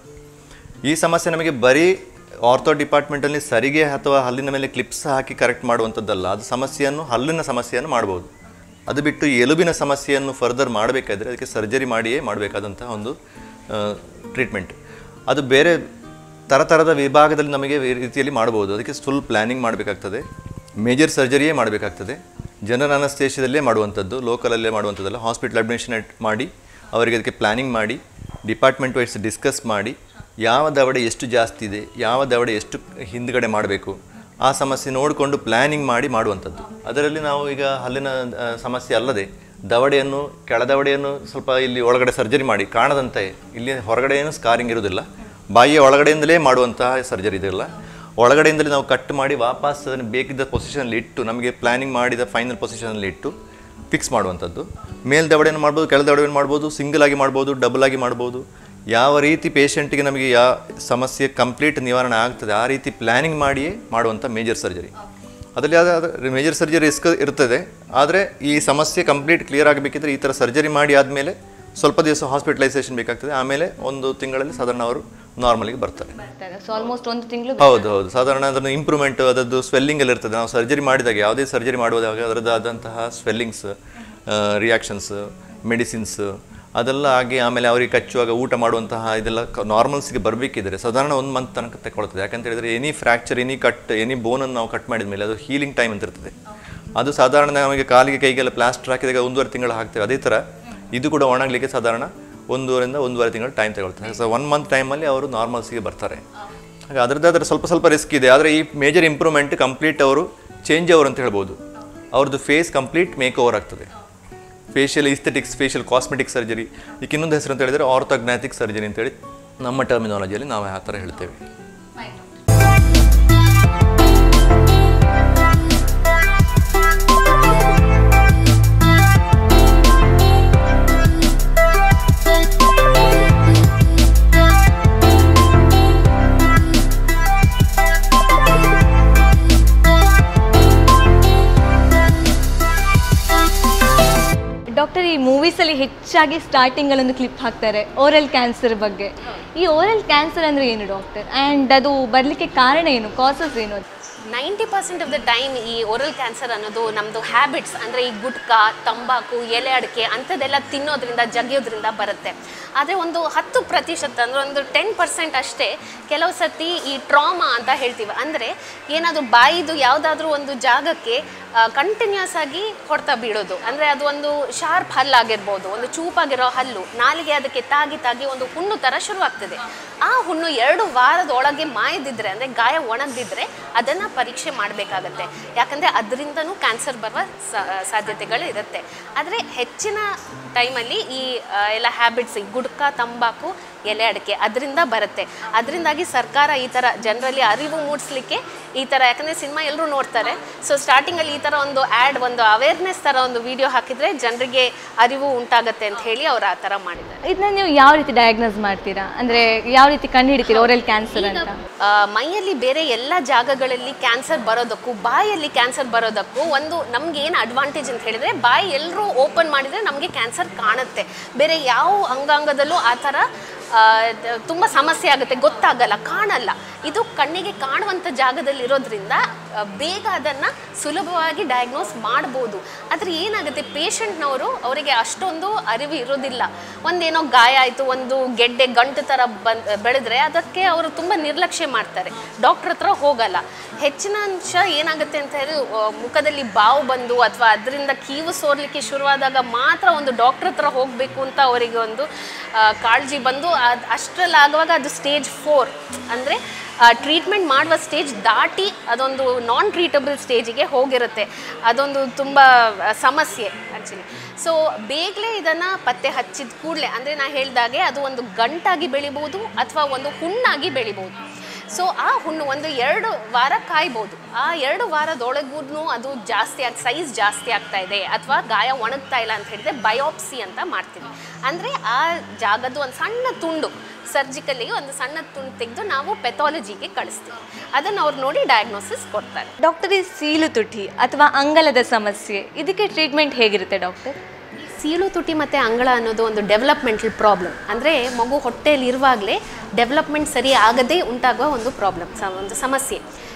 ಈ ಸಮಸ್ಯೆ ನಮಗೆ ಬರೀ ಆರ್ಥೋ ಡಿಪಾರ್ಟ್ಮೆಂಟಲ್ಲಿ ಸರಿಗೆ ಅಥವಾ ಹಲ್ಲಿನ ಮೇಲೆ ಕ್ಲಿಪ್ಸ್ ಹಾಕಿ ಕರೆಕ್ಟ್ ಮಾಡುವಂಥದ್ದಲ್ಲ ಅದು ಸಮಸ್ಯೆಯನ್ನು ಹಲ್ಲಿನ ಸಮಸ್ಯೆಯನ್ನು ಮಾಡ್ಬೋದು ಅದು ಬಿಟ್ಟು ಈ ಎಲುಬಿನ ಸಮಸ್ಯೆಯನ್ನು ಫರ್ದರ್ ಮಾಡಬೇಕಾದ್ರೆ ಅದಕ್ಕೆ ಸರ್ಜರಿ ಮಾಡಿಯೇ ಮಾಡಬೇಕಾದಂತಹ ಒಂದು ಟ್ರೀಟ್ಮೆಂಟ್ ಅದು ಬೇರೆ ಥರಥರದ ವಿಭಾಗದಲ್ಲಿ ನಮಗೆ ಈ ರೀತಿಯಲ್ಲಿ ಮಾಡ್ಬೋದು ಅದಕ್ಕೆ ಫುಲ್ ಪ್ಲ್ಯಾನಿಂಗ್ ಮಾಡಬೇಕಾಗ್ತದೆ ಮೇಜರ್ ಸರ್ಜರಿಯೇ ಮಾಡಬೇಕಾಗ್ತದೆ ಜನರಲ್ ಅನಸ್ತೇಷದಲ್ಲೇ ಮಾಡುವಂಥದ್ದು ಲೋಕಲಲ್ಲೇ ಮಾಡುವಂಥದ್ದಲ್ಲ ಹಾಸ್ಪಿಟಲ್ ಅಡ್ಮಿಷನ್ ಮಾಡಿ ಅವರಿಗೆ ಅದಕ್ಕೆ ಪ್ಲ್ಯಾನಿಂಗ್ ಮಾಡಿ ಡಿಪಾರ್ಟ್ಮೆಂಟ್ ವೈಸ್ ಡಿಸ್ಕಸ್ ಮಾಡಿ ಯಾವ ದವಡೆ ಎಷ್ಟು ಜಾಸ್ತಿ ಇದೆ ಯಾವ ದವಡೆ ಎಷ್ಟು ಹಿಂದ್ಗಡೆ ಮಾಡಬೇಕು ಆ ಸಮಸ್ಯೆ ನೋಡಿಕೊಂಡು ಪ್ಲ್ಯಾನಿಂಗ್ ಮಾಡಿ ಮಾಡುವಂಥದ್ದು ಅದರಲ್ಲಿ ನಾವು ಈಗ ಹಲ್ಲಿನ ಆ, ಸಮಸ್ಯೆ ಅಲ್ಲದೆ ದವಡೆಯನ್ನು ಕೆಳದವಡೆಯನ್ನು ಸ್ವಲ್ಪ ಇಲ್ಲಿ ಒಳಗಡೆ ಸರ್ಜರಿ ಮಾಡಿ ಕಾಣದಂತೆ ಇಲ್ಲಿ ಹೊರಗಡೆ ಏನು ಸ್ಕಾರಿಂಗ್ ಇರೋದಿಲ್ಲ ಬಾಯಿಯ ಒಳಗಡೆಯಿಂದಲೇ ಮಾಡುವಂತಹ ಸರ್ಜರಿ ಇದೆಲ್ಲ ಒಳಗಡೆಯಿಂದಲೇ ನಾವು ಕಟ್ ಮಾಡಿ ವಾಪಸ್ ಅದನ್ನು ಬೇಕಿದ್ದ ಪೊಸಿಷನಲ್ಲಿ ಇಟ್ಟು ನಮಗೆ ಪ್ಲ್ಯಾನಿಂಗ್ ಮಾಡಿದ ಫೈನಲ್ ಪೊಸಿಷನಲ್ಲಿ ಇಟ್ಟು ಫಿಕ್ಸ್ ಮಾಡುವಂಥದ್ದು ಮೇಲ್ ದವಡೆಯನ್ನು ಮಾಡ್ಬೋದು ಕೆಳ ದವಡೆಯನ್ನು ಮಾಡ್ಬೋದು ಸಿಂಗಲ್ ಆಗಿ ಮಾಡ್ಬೋದು ಡಬಲ್ ಆಗಿ ಮಾಡ್ಬೋದು ಯಾವ ರೀತಿ ಪೇಷಂಟಿಗೆ ನಮಗೆ ಯಾವ ಸಮಸ್ಯೆ ಕಂಪ್ಲೀಟ್ ನಿವಾರಣೆ ಆಗ್ತದೆ ಆ ರೀತಿ ಪ್ಲ್ಯಾನಿಂಗ್ ಮಾಡಿಯೇ ಮಾಡುವಂಥ ಮೇಜರ್ ಸರ್ಜರಿ ಅದರಲ್ಲಿ ಯಾವ್ದಾದ್ರು ಮೇಜರ್ ಸರ್ಜರಿ ರಿಸ್ಕ್ ಇರ್ತದೆ ಆದರೆ ಈ ಸಮಸ್ಯೆ ಕಂಪ್ಲೀಟ್ ಕ್ಲಿಯರ್ ಆಗಬೇಕಿದ್ರೆ ಈ ಥರ ಸರ್ಜರಿ ಮಾಡಿ ಆದಮೇಲೆ ಸ್ವಲ್ಪ ದಿವಸ ಹಾಸ್ಪಿಟಲೈಸೇಷನ್ ಬೇಕಾಗ್ತದೆ ಆಮೇಲೆ ಒಂದು ತಿಂಗಳಲ್ಲಿ ಸಾಧಾರಣ ಅವರು ನಾರ್ಮಲಿಗೆ ಬರ್ತಾರೆ ಸೊ ಆಲ್ಮೋಸ್ಟ್ ಒಂದು ತಿಂಗಳು ಹೌದು ಹೌದು ಸಾಧಾರಣ ಅದನ್ನು ಇಂಪ್ರೂವ್ಮೆಂಟ್ ಅದರದ್ದು ಸ್ವೆಲ್ಲಿಂಗ್ ಎಲ್ಲ ಇರ್ತದೆ ನಾವು ಸರ್ಜರಿ ಮಾಡಿದಾಗ ಯಾವುದೇ ಸರ್ಜರಿ ಮಾಡುವಾಗ ಅದರದ್ದಾದಂತಹ ಸ್ವೆಲ್ಲಿಂಗ್ಸ್ ರಿಯಾಕ್ಷನ್ಸ್ ಮೆಡಿಸಿನ್ಸ್ ಅದೆಲ್ಲ ಆಗಿ ಆಮೇಲೆ ಅವರಿಗೆ ಕಚ್ಚುವಾಗ ಊಟ ಮಾಡುವಂತಹ ಇದೆಲ್ಲ ನಾರ್ಮಲ್ಸ್ಗೆ ಬರಬೇಕಿದ್ರೆ ಸಾಧಾರಣ ಒಂದು ಮಂತ್ ತನಕ ತಗೊಳ್ತದೆ ಯಾಕಂತ ಹೇಳಿದ್ರೆ any fracture any cut any ಬೋನನ್ನು ನಾವು ಕಟ್ ಮಾಡಿದ ಮೇಲೆ ಅದು ಹೀಲಿಂಗ್ ಟೈಮ್ ಅಂತ ಇರ್ತದೆ ಅದು ಸಾಧಾರಣ ನಮಗೆ ಕಾಲಿಗೆ ಕೈಗೆಲ್ಲ ಪ್ಲಾಸ್ಟರ್ ಹಾಕಿದಾಗ ಒಂದೂವರೆ ತಿಂಗಳು ಹಾಕ್ತೇವೆ ಅದೇ ಥರ ಇದು ಕೂಡ ಒಣಗಲಿಕ್ಕೆ ಸಾಧಾರಣ ಒಂದೂವರೆಯಿಂದ ಒಂದೂವರೆ ತಿಂಗಳು ಟೈಮ್ ತಗೊಳ್ತಾರೆ ಸೊ ಒನ್ ಮಂತ್ ಟೈಮಲ್ಲಿ ಅವರು ನಾರ್ಮಲ್ಸಿಗೆ ಬರ್ತಾರೆ ಹಾಗೆ ಅದರದ್ದಾದ್ರೆ ಸ್ವಲ್ಪ ಸ್ವಲ್ಪ ರಿಸ್ಕ್ ಇದೆ ಆದರೆ ಈ ಮೇಜರ್ ಇಂಪ್ರೂವ್ಮೆಂಟ್ ಕಂಪ್ಲೀಟ್ ಅವರು ಚೇಂಜ್ ಓವರ್ ಅಂತ ಹೇಳ್ಬೋದು ಅವ್ರದ್ದು ಫೇಸ್ ಕಂಪ್ಲೀಟ್ ಮೇಕ್ ಓವರ್ ಆಗ್ತದೆ facial aesthetics facial cosmetic surgery ಈಗ ಇನ್ನೊಂದು ಹೆಸರು ಅಂತ ಹೇಳಿದರೆ ಆರ್ಥೋಗ್ನಾಟಿಕ್ ಸರ್ಜರಿ ಅಂತೇಳಿ ನಮ್ಮ ಟರ್ಮಿನಾಲಜಿಯಲ್ಲಿ ನಾವು ಆ ಥರ ಹೇಳ್ತೇವೆ ಡಾಕ್ಟರ್ ಈ ಮೂವೀಸಲ್ಲಿ ಹೆಚ್ಚಾಗಿ ಸ್ಟಾರ್ಟಿಂಗಲ್ಲಿ ಒಂದು ಕ್ಲಿಪ್ ಹಾಕ್ತಾರೆ ಓರಲ್ ಕ್ಯಾನ್ಸರ್ ಬಗ್ಗೆ ಈ ಓರಲ್ ಕ್ಯಾನ್ಸರ್ ಅಂದರೆ ಏನು ಡಾಕ್ಟರ್ ಆ್ಯಂಡ್ ಅದು ಬರಲಿಕ್ಕೆ ಕಾರಣ ಏನು ಕಾಸಸ್ ಏನು ninety percent of the time ಈ ಓರಲ್ ಕ್ಯಾನ್ಸರ್ ಅನ್ನೋದು ನಮ್ಮದು ಹ್ಯಾಬಿಟ್ಸ್ ಅಂದರೆ ಈ ಗುಟ್ಕಾ ತಂಬಾಕು ಎಲೆ ಅಡಿಕೆ ಅಂಥದ್ದೆಲ್ಲ ತಿನ್ನೋದ್ರಿಂದ ಜಗಿಯೋದ್ರಿಂದ ಬರುತ್ತೆ ಆದರೆ ಒಂದು ಹತ್ತು ಪ್ರತಿಶತ ಅಂದರೆ ಒಂದು ಟೆನ್ ಪರ್ಸೆಂಟ್ ಅಷ್ಟೇ ಕೆಲವು ಸತಿ ಈ ಟ್ರಾಮಾ ಅಂತ ಹೇಳ್ತೀವಿ ಅಂದರೆ ಏನಾದರೂ ಬಾಯಿದು ಯಾವುದಾದ್ರೂ ಒಂದು ಜಾಗಕ್ಕೆ ಕಂಟಿನ್ಯೂಸ್ ಆಗಿ ಹೊಡೆತ ಬೀಳೋದು ಅಂದರೆ ಅದು ಒಂದು ಶಾರ್ಪ್ ಹಲ್ಲಾಗಿರ್ಬೋದು ಒಂದು ಚೂಪಾಗಿರೋ ಹಲ್ಲು ನಾಲಿಗೆ ಅದಕ್ಕೆ ತಾಗಿ ತಾಗಿ ಒಂದು ಹುಣ್ಣು ಥರ ಶುರುವಾಗ್ತದೆ ಆ ಹುಣ್ಣು ಎರಡು ವಾರದ ಒಳಗೆ ಮಾಯದಿದ್ರೆ ಅಂದರೆ ಗಾಯ ಒಣಗದಿದ್ರೆ ಅದನ್ನು ಪರೀಕ್ಷೆ ಮಾಡಬೇಕಾಗತ್ತೆ ಯಾಕಂದರೆ ಅದರಿಂದನೂ ಕ್ಯಾನ್ಸರ್ ಬರುವ ಸಾ- ಸಾಧ್ಯತೆಗಳು ಇರುತ್ತೆ ಆದರೆ ಹೆಚ್ಚಿನ ಟೈಮಲ್ಲಿ ಈ ಆ, ಎಲ್ಲ ಹ್ಯಾಬಿಟ್ಸ್ ಈ ಗುಡ್ಕ ತಂಬಾಕು ಎಲೆ ಅಡಿಕೆ ಅದರಿಂದ ಬರುತ್ತೆ ಅದರಿಂದಾಗಿ ಸರ್ಕಾರ ಈ ಥರ ಜನರಲ್ಲಿ ಅರಿವು ಮೂಡಿಸ್ಲಿಕ್ಕೆ ಈ ಥರ ಯಾಕಂದರೆ ಸಿನಿಮಾ ಎಲ್ಲರೂ ನೋಡ್ತಾರೆ ಸೊ ಸ್ಟಾರ್ಟಿಂಗಲ್ಲಿ ಈ ಥರ ಒಂದು ಆ್ಯಡ್ ಒಂದು ಅವೇರ್ನೆಸ್ ಥರ ಒಂದು ವಿಡಿಯೋ ಹಾಕಿದರೆ ಜನರಿಗೆ ಅರಿವು ಉಂಟಾಗತ್ತೆ ಅಂತ ಹೇಳಿ ಅವ್ರು ಆ ಥರ ಮಾಡಿದ್ದಾರೆ ಇದನ್ನ ನೀವು ಯಾವ ರೀತಿ ಡಯಾಗ್ನೋಸ್ ಮಾಡ್ತೀರಾ ಅಂದರೆ ಯಾವ ರೀತಿ ಕಂಡುಹಿಡಿತೀರಾ ಓರಲ್ ಕ್ಯಾನ್ಸರ್ ಅಂತ ಆ, ಮೈಯಲ್ಲಿ ಬೇರೆ ಎಲ್ಲ ಜಾಗಗಳಲ್ಲಿ ಕ್ಯಾನ್ಸರ್ ಬರೋದಕ್ಕೂ ಬಾಯಲ್ಲಿ ಕ್ಯಾನ್ಸರ್ ಬರೋದಕ್ಕೂ ಒಂದು ನಮ್ಗೆ ಏನು ಅಡ್ವಾಂಟೇಜ್ ಅಂತ ಹೇಳಿದ್ರೆ ಬಾಯಿ ಎಲ್ಲರೂ ಓಪನ್ ಮಾಡಿದರೆ ನಮಗೆ ಕ್ಯಾನ್ಸರ್ ಕಾಣುತ್ತೆ ಬೇರೆ ಯಾವ ಅಂಗಾಂಗದಲ್ಲೂ ಆ ಥರ ಆ, ದ- ತುಂಬ ಸಮಸ್ಯೆ ಆಗುತ್ತೆ ಗೊತ್ತಾಗಲ್ಲ ಕಾಣಲ್ಲ ಇದು ಕಣ್ಣಿಗೆ ಕಾಣುವಂಥ ಜಾಗದಲ್ಲಿ ಇರೋದ್ರಿಂದ ಆ, ಬೇಗ ಅದನ್ನು ಸುಲಭವಾಗಿ ಡಯಾಗ್ನೋಸ್ ಮಾಡ್ಬೋದು ಆದರೆ ಏನಾಗುತ್ತೆ ಪೇಷಂಟ್ನವರು ಅವರಿಗೆ ಅಷ್ಟೊಂದು ಅರಿವು ಇರೋದಿಲ್ಲ ಒಂದೇನೋ ಗಾಯ ಆಯಿತು ಒಂದು ಗೆಡ್ಡೆ ಗಂಟು ಥರ ಬಂದ್ ಬೆಳೆದ್ರೆ ಅದಕ್ಕೆ ಅವರು ತುಂಬ ನಿರ್ಲಕ್ಷ್ಯ ಮಾಡ್ತಾರೆ ಡಾಕ್ಟ್ರ್ ಹತ್ರ ಹೋಗಲ್ಲ ಹೆಚ್ಚಿನ ಅಂಶ ಏನಾಗುತ್ತೆ ಅಂತ ಹೇಳಿ ಆ, ಮುಖದಲ್ಲಿ ಬಾವು ಬಂದು ಅಥವಾ ಅದರಿಂದ ಕೀವು ಸೋರ್ಲಿಕ್ಕೆ ಶುರುವಾದಾಗ ಮಾತ್ರ ಒಂದು ಡಾಕ್ಟ್ರ್ ಹತ್ರ ಹೋಗಬೇಕು ಅಂತ ಅವರಿಗೆ ಒಂದು ಆ, ಕಾಳಜಿ ಬಂದು ಅದು ಅಷ್ಟರಲ್ಲಿ ಆಗುವಾಗ ಅದು ಸ್ಟೇಜ್ ಫೋರ್ ಅಂದರೆ ಟ್ರೀಟ್ಮೆಂಟ್ ಮಾಡುವ ಸ್ಟೇಜ್ ದಾಟಿ ಅದೊಂದು ನಾನ್ ಟ್ರೀಟಬಲ್ ಸ್ಟೇಜಿಗೆ ಹೋಗಿರುತ್ತೆ ಅದೊಂದು ತುಂಬ ಆ, ಸಮಸ್ಯೆ ಆ್ಯಕ್ಚುಲಿ ಸೊ ಬೇಗನೆ ಇದನ್ನು ಪತ್ತೆ ಹಚ್ಚಿದ ಕೂಡಲೇ ಅಂದರೆ ನಾ ಹೇಳಿದಾಗೆ ಅದು ಒಂದು ಗಂಟಾಗಿ ಬೆಳಿಬೋದು ಅಥವಾ ಒಂದು ಹುಣ್ಣಾಗಿ ಬೆಳಿಬೋದು ಸೊ ಆ ಹುಣ್ಣು ಒಂದು ಎರಡು ವಾರ ಕಾಯ್ಬೋದು ಆ ಎರಡು ವಾರದೊಳಗೂ ಅದು ಜಾಸ್ತಿ ಆಗಿ ಸೈಜ್ ಜಾಸ್ತಿ ಆಗ್ತಾ ಇದೆ ಅಥವಾ ಗಾಯ ಒಣಗ್ತಾ ಇಲ್ಲ ಅಂತ ಹೇಳಿದ್ರೆ ಬಯೋಪ್ಸಿ ಅಂತ ಮಾಡ್ತೀವಿ ಅಂದರೆ ಆ ಜಾಗದ ಒಂದು ಸಣ್ಣ ತುಂಡು ಸರ್ಜಿಕಲಿ ಒಂದು ಸಣ್ಣ ತುಂಡು ತೆಗೆದು ನಾವು ಪೆಥಾಲಜಿಗೆ ಕಳಿಸ್ತೀವಿ ಅದನ್ನು ಅವ್ರು ನೋಡಿ ಡಯಾಗ್ನೋಸಿಸ್ ಕೊಡ್ತಾರೆ ಡಾಕ್ಟರ್ ಈ ಸೀಲು ತುಟಿ ಅಥವಾ ಅಂಗಲದ ಸಮಸ್ಯೆ ಇದಕ್ಕೆ ಟ್ರೀಟ್ಮೆಂಟ್ ಹೇಗಿರುತ್ತೆ ಡಾಕ್ಟರ್ ಸೀಳು ತುಟಿ ಮತ್ತು ಅಂಗಳ ಅನ್ನೋದು ಒಂದು ಡೆವಲಪ್ಮೆಂಟಲ್ ಪ್ರಾಬ್ಲಮ್ ಅಂದರೆ ಮಗು ಹೊಟ್ಟೆಯಲ್ಲಿ ಇರುವಾಗಲೇ ಡೆವಲಪ್ಮೆಂಟ್ ಸರಿ ಆಗದೇ ಉಂಟಾಗುವ ಒಂದು ಪ್ರಾಬ್ಲಮ್ ಒಂದು ಸಮಸ್ಯೆ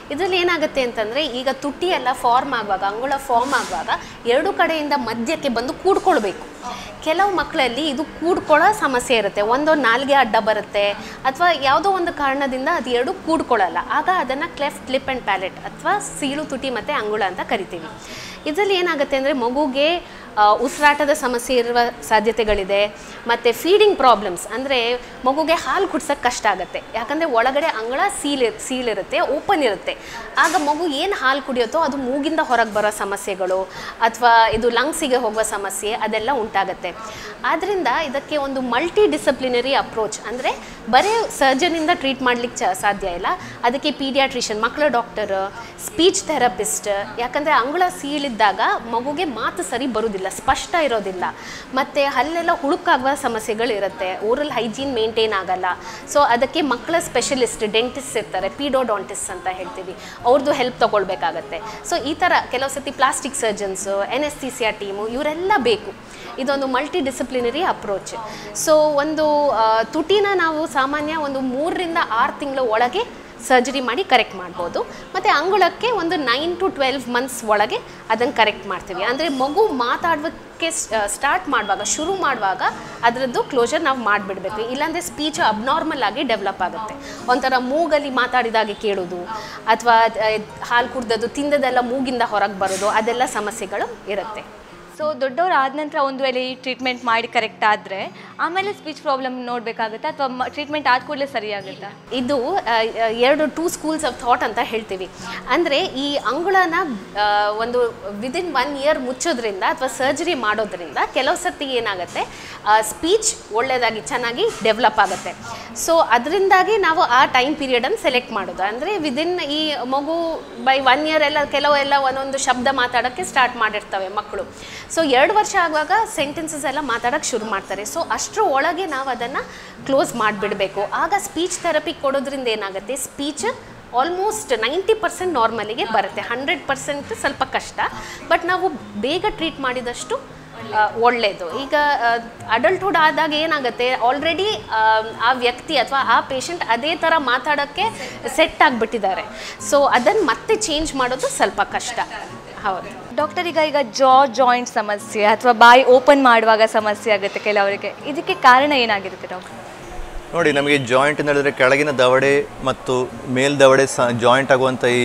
ಇದರಲ್ಲಿ ಏನಾಗುತ್ತೆ ಅಂತಂದರೆ ಈಗ ತುಟಿ ಎಲ್ಲ ಫಾರ್ಮ್ ಆಗುವಾಗ ಅಂಗುಳ ಫಾರ್ಮ್ ಆಗುವಾಗ ಎರಡು ಕಡೆಯಿಂದ ಮಧ್ಯಕ್ಕೆ ಬಂದು ಕೂಡ್ಕೊಳ್ಬೇಕು ಕೆಲವು ಮಕ್ಕಳಲ್ಲಿ ಇದು ಕೂಡ್ಕೊಳ್ಳೋ ಸಮಸ್ಯೆ ಇರುತ್ತೆ ಒಂದೊಂದು ನಾಲ್ಗೆ ಅಡ್ಡ ಬರುತ್ತೆ ಅಥವಾ ಯಾವುದೋ ಒಂದು ಕಾರಣದಿಂದ ಅದು ಎರಡು ಕೂಡ್ಕೊಳ್ಳಲ್ಲ ಆಗ ಅದನ್ನು ಕ್ಲೆಫ್ಟ್ ಲಿಪ್ ಆ್ಯಂಡ್ ಪ್ಯಾಲೆಟ್ ಅಥವಾ ಸೀಳು ತುಟಿ ಮತ್ತು ಅಂಗುಳ ಅಂತ ಕರಿತೀವಿ ಇದರಲ್ಲಿ ಏನಾಗುತ್ತೆ ಅಂದರೆ ಮಗುಗೆ ಆ, ಉಸಿರಾಟದ ಸಮಸ್ಯೆ ಇರುವ ಸಾಧ್ಯತೆಗಳಿದೆ ಮತ್ತು ಫೀಡಿಂಗ್ ಪ್ರಾಬ್ಲಮ್ಸ್ ಅಂದರೆ ಮಗುಗೆ ಹಾಲು ಕುಡ್ಸೋಕ್ಕೆ ಕಷ್ಟ ಆಗುತ್ತೆ ಯಾಕಂದರೆ ಒಳಗಡೆ ಅಂಗಳ ಸೀಲ್ ಸೀಲ್ ಇರುತ್ತೆ ಓಪನ್ ಇರುತ್ತೆ ಆಗ ಮಗು ಏನು ಹಾಲು ಕುಡಿಯುತ್ತೋ ಅದು ಮೂಗಿಂದ ಹೊರಗೆ ಬರೋ ಸಮಸ್ಯೆಗಳು ಅಥವಾ ಇದು ಲಂಗ್ಸಿಗೆ ಹೋಗುವ ಸಮಸ್ಯೆ ಅದೆಲ್ಲ ಉಂಟಾಗುತ್ತೆ ಆದ್ದರಿಂದ ಇದಕ್ಕೆ ಒಂದು ಮಲ್ಟಿ ಡಿಸಿಪ್ಲಿನರಿ ಅಪ್ರೋಚ್ ಅಂದರೆ ಬರೀ ಸರ್ಜನಿಂದ ಟ್ರೀಟ್ ಮಾಡ್ಲಿಕ್ಕೆ ಚ ಸಾಧ್ಯ ಇಲ್ಲ ಅದಕ್ಕೆ ಪೀಡಿಯಾಟ್ರಿಷಿಯನ್ ಮಕ್ಕಳ ಡಾಕ್ಟರ್ ಸ್ಪೀಚ್ ಥೆರಪಿಸ್ಟ್ ಯಾಕಂದರೆ ಅಂಗಳ ಸೀಳಿದ್ದಾಗ ಮಗುಗೆ ಮಾತು ಸರಿ ಬರುವುದಿಲ್ಲ ಸ್ಪಷ್ಟ ಇರೋದಿಲ್ಲ ಮತ್ತು ಹಲ್ಲೆಲ್ಲ ಹುಳುಕಾಗುವ ಸಮಸ್ಯೆಗಳಿರುತ್ತೆ ಓರಲ್ ಹೈಜೀನ್ ಮೇಂಟೈನ್ ಆಗಲ್ಲ ಸೊ ಅದಕ್ಕೆ ಮಕ್ಕಳ ಸ್ಪೆಷಲಿಸ್ಟ್ ಡೆಂಟಿಸ್ಟ್ ಇರ್ತಾರೆ ಪೀಡೋಡಾಂಟಿಸ್ಟ್ ಅಂತ ಹೇಳ್ತೀವಿ ಅವ್ರದ್ದು ಹೆಲ್ಪ್ ತೊಗೊಳ್ಬೇಕಾಗತ್ತೆ ಸೊ ಈ ಥರ ಕೆಲವು ಸತಿ plastic surgeons N S C C R team ಇವರೆಲ್ಲ ಬೇಕು ಇದೊಂದು ಮಲ್ಟಿ ಡಿಸಿಪ್ಲಿನರಿ ಅಪ್ರೋಚ್ ಸೊ ಒಂದು ಆ, ತುಟಿನ ನಾವು ಸಾಮಾನ್ಯ ಒಂದು ಮೂರರಿಂದ ಆರು ತಿಂಗಳ ಒಳಗೆ ಸರ್ಜರಿ ಮಾಡಿ ಕರೆಕ್ಟ್ ಮಾಡ್ಬೋದು ಮತ್ತು ಅಂಗುಳಕ್ಕೆ ಒಂದು ನೈನ್ ಟು ಟ್ವೆಲ್ವ್ ಮಂತ್ಸ್ ಒಳಗೆ ಅದನ್ನು ಕರೆಕ್ಟ್ ಮಾಡ್ತೀವಿ ಅಂದರೆ ಮಗು ಮಾತಾಡೋಕ್ಕೆ ಸ್ಟಾರ್ಟ್ ಮಾಡುವಾಗ ಶುರು ಮಾಡುವಾಗ ಅದರದ್ದು ಕ್ಲೋಜರ್ ನಾವು ಮಾಡಿಬಿಡ್ಬೇಕು ಇಲ್ಲಾಂದರೆ ಸ್ಪೀಚ್ ಅಬ್ನಾರ್ಮಲ್ ಆಗಿ ಡೆವಲಪ್ ಆಗುತ್ತೆ ಒಂಥರ ಮೂಗಲ್ಲಿ ಮಾತಾಡಿದಾಗೆ ಕೇಳೋದು ಅಥವಾ ಹಾಲು ಕುಡ್ದದ್ದು ತಿಂದದೆಲ್ಲ ಮೂಗಿಂದ ಹೊರಗೆ ಬರೋದು ಅದೆಲ್ಲ ಸಮಸ್ಯೆಗಳು ಇರುತ್ತೆ ಸೊ ದೊಡ್ಡವರು ಆದ ನಂತರ ಒಂದು ವೇಳೆ ಈ ಟ್ರೀಟ್ಮೆಂಟ್ ಮಾಡಿ ಕರೆಕ್ಟ್ ಆದರೆ ಆಮೇಲೆ ಸ್ಪೀಚ್ ಪ್ರಾಬ್ಲಮ್ ನೋಡಬೇಕಾಗುತ್ತಾ ಅಥವಾ ಟ್ರೀಟ್ಮೆಂಟ್ ಆದ ಕೂಡಲೇ ಸರಿಯಾಗುತ್ತಾ ಇದು ಆ, ಎರಡು ಟೂ ಸ್ಕೂಲ್ಸ್ ಆಫ್ ಥಾಟ್ ಅಂತ ಹೇಳ್ತೀವಿ ಅಂದರೆ ಈ ಅಂಗುಳನ ಆ, ಒಂದು ವಿದಿನ್ ಒನ್ ಇಯರ್ ಮುಚ್ಚೋದ್ರಿಂದ ಅಥವಾ ಸರ್ಜರಿ ಮಾಡೋದ್ರಿಂದ ಕೆಲವು ಸರ್ತಿ ಏನಾಗುತ್ತೆ ಸ್ಪೀಚ್ ಒಳ್ಳೆಯದಾಗಿ ಚೆನ್ನಾಗಿ ಡೆವಲಪ್ ಆಗುತ್ತೆ ಸೊ ಅದರಿಂದಾಗಿ ನಾವು ಆ ಟೈಮ್ ಪೀರಿಯಡನ್ನು ಸೆಲೆಕ್ಟ್ ಮಾಡೋದು ಅಂದರೆ ವಿದಿನ್ ಈ ಮಗು ಬೈ ಒನ್ ಇಯರ್ ಎಲ್ಲ ಕೆಲವೆಲ್ಲ ಒಂದೊಂದು ಶಬ್ದ ಮಾತಾಡೋಕ್ಕೆ ಸ್ಟಾರ್ಟ್ ಮಾಡಿರ್ತವೆ ಮಕ್ಕಳು ಸೊ ಎರಡು ವರ್ಷ ಆಗುವಾಗ ಸೆಂಟೆನ್ಸಸ್ ಎಲ್ಲ ಮಾತಾಡೋಕ್ಕೆ ಶುರು ಮಾಡ್ತಾರೆ ಸೊ ಅಷ್ಟರ ಒಳಗೆ ನಾವು ಅದನ್ನು ಕ್ಲೋಸ್ ಮಾಡಿಬಿಡಬೇಕು ಆಗ ಸ್ಪೀಚ್ ಥೆರಪಿ ಕೊಡೋದ್ರಿಂದ ಏನಾಗುತ್ತೆ ಸ್ಪೀಚ್ ಆಲ್ಮೋಸ್ಟ್ ನೈಂಟಿ ಪರ್ಸೆಂಟ್ ನಾರ್ಮಲಿಗೆ ಬರುತ್ತೆ ಹಂಡ್ರೆಡ್ ಪರ್ಸೆಂಟ್ ಸ್ವಲ್ಪ ಕಷ್ಟ ಬಟ್ ನಾವು ಬೇಗ ಟ್ರೀಟ್ ಮಾಡಿದಷ್ಟು ಆ, ಒಳ್ಳೆಯದು ಈಗ ಅಡಲ್ಟ್ಹುಡ್ ಆದಾಗ ಏನಾಗುತ್ತೆ ಆಲ್ರೆಡಿ ಆ ವ್ಯಕ್ತಿ ಅಥವಾ ಆ ಪೇಷಂಟ್ ಅದೇ ಥರ ಮಾತಾಡೋಕ್ಕೆ ಸೆಟ್ ಆಗಿಬಿಟ್ಟಿದ್ದಾರೆ ಸೊ ಅದನ್ನು ಮತ್ತೆ ಚೇಂಜ್ ಮಾಡೋದು ಸ್ವಲ್ಪ ಕಷ್ಟ ಹೌದು ಡಾಕ್ಟರ್ ಈಗ ಈಗ ಜಾ ಜಾಯಿಂಟ್ ಸಮಸ್ಯೆ ಅಥವಾ ಬಾಯಿ ಓಪನ್ ಮಾಡುವಾಗ ಸಮಸ್ಯೆ ಆಗುತ್ತೆ ಕೆಲವರಿಗೆ ಇದಕ್ಕೆ ಕಾರಣ ಏನಾಗಿರುತ್ತೆ ಡಾಕ್ಟರ್ ನೋಡಿ ನಮಗೆ ಜಾಯಿಂಟ್ ಅಂತ ಹೇಳಿದ್ರೆ ಕೆಳಗಿನ ದವಡೆ ಮತ್ತು ಮೇಲ್ ದವಡೆ ಸ ಜಾಯಿಂಟ್ ಆಗುವಂಥ ಈ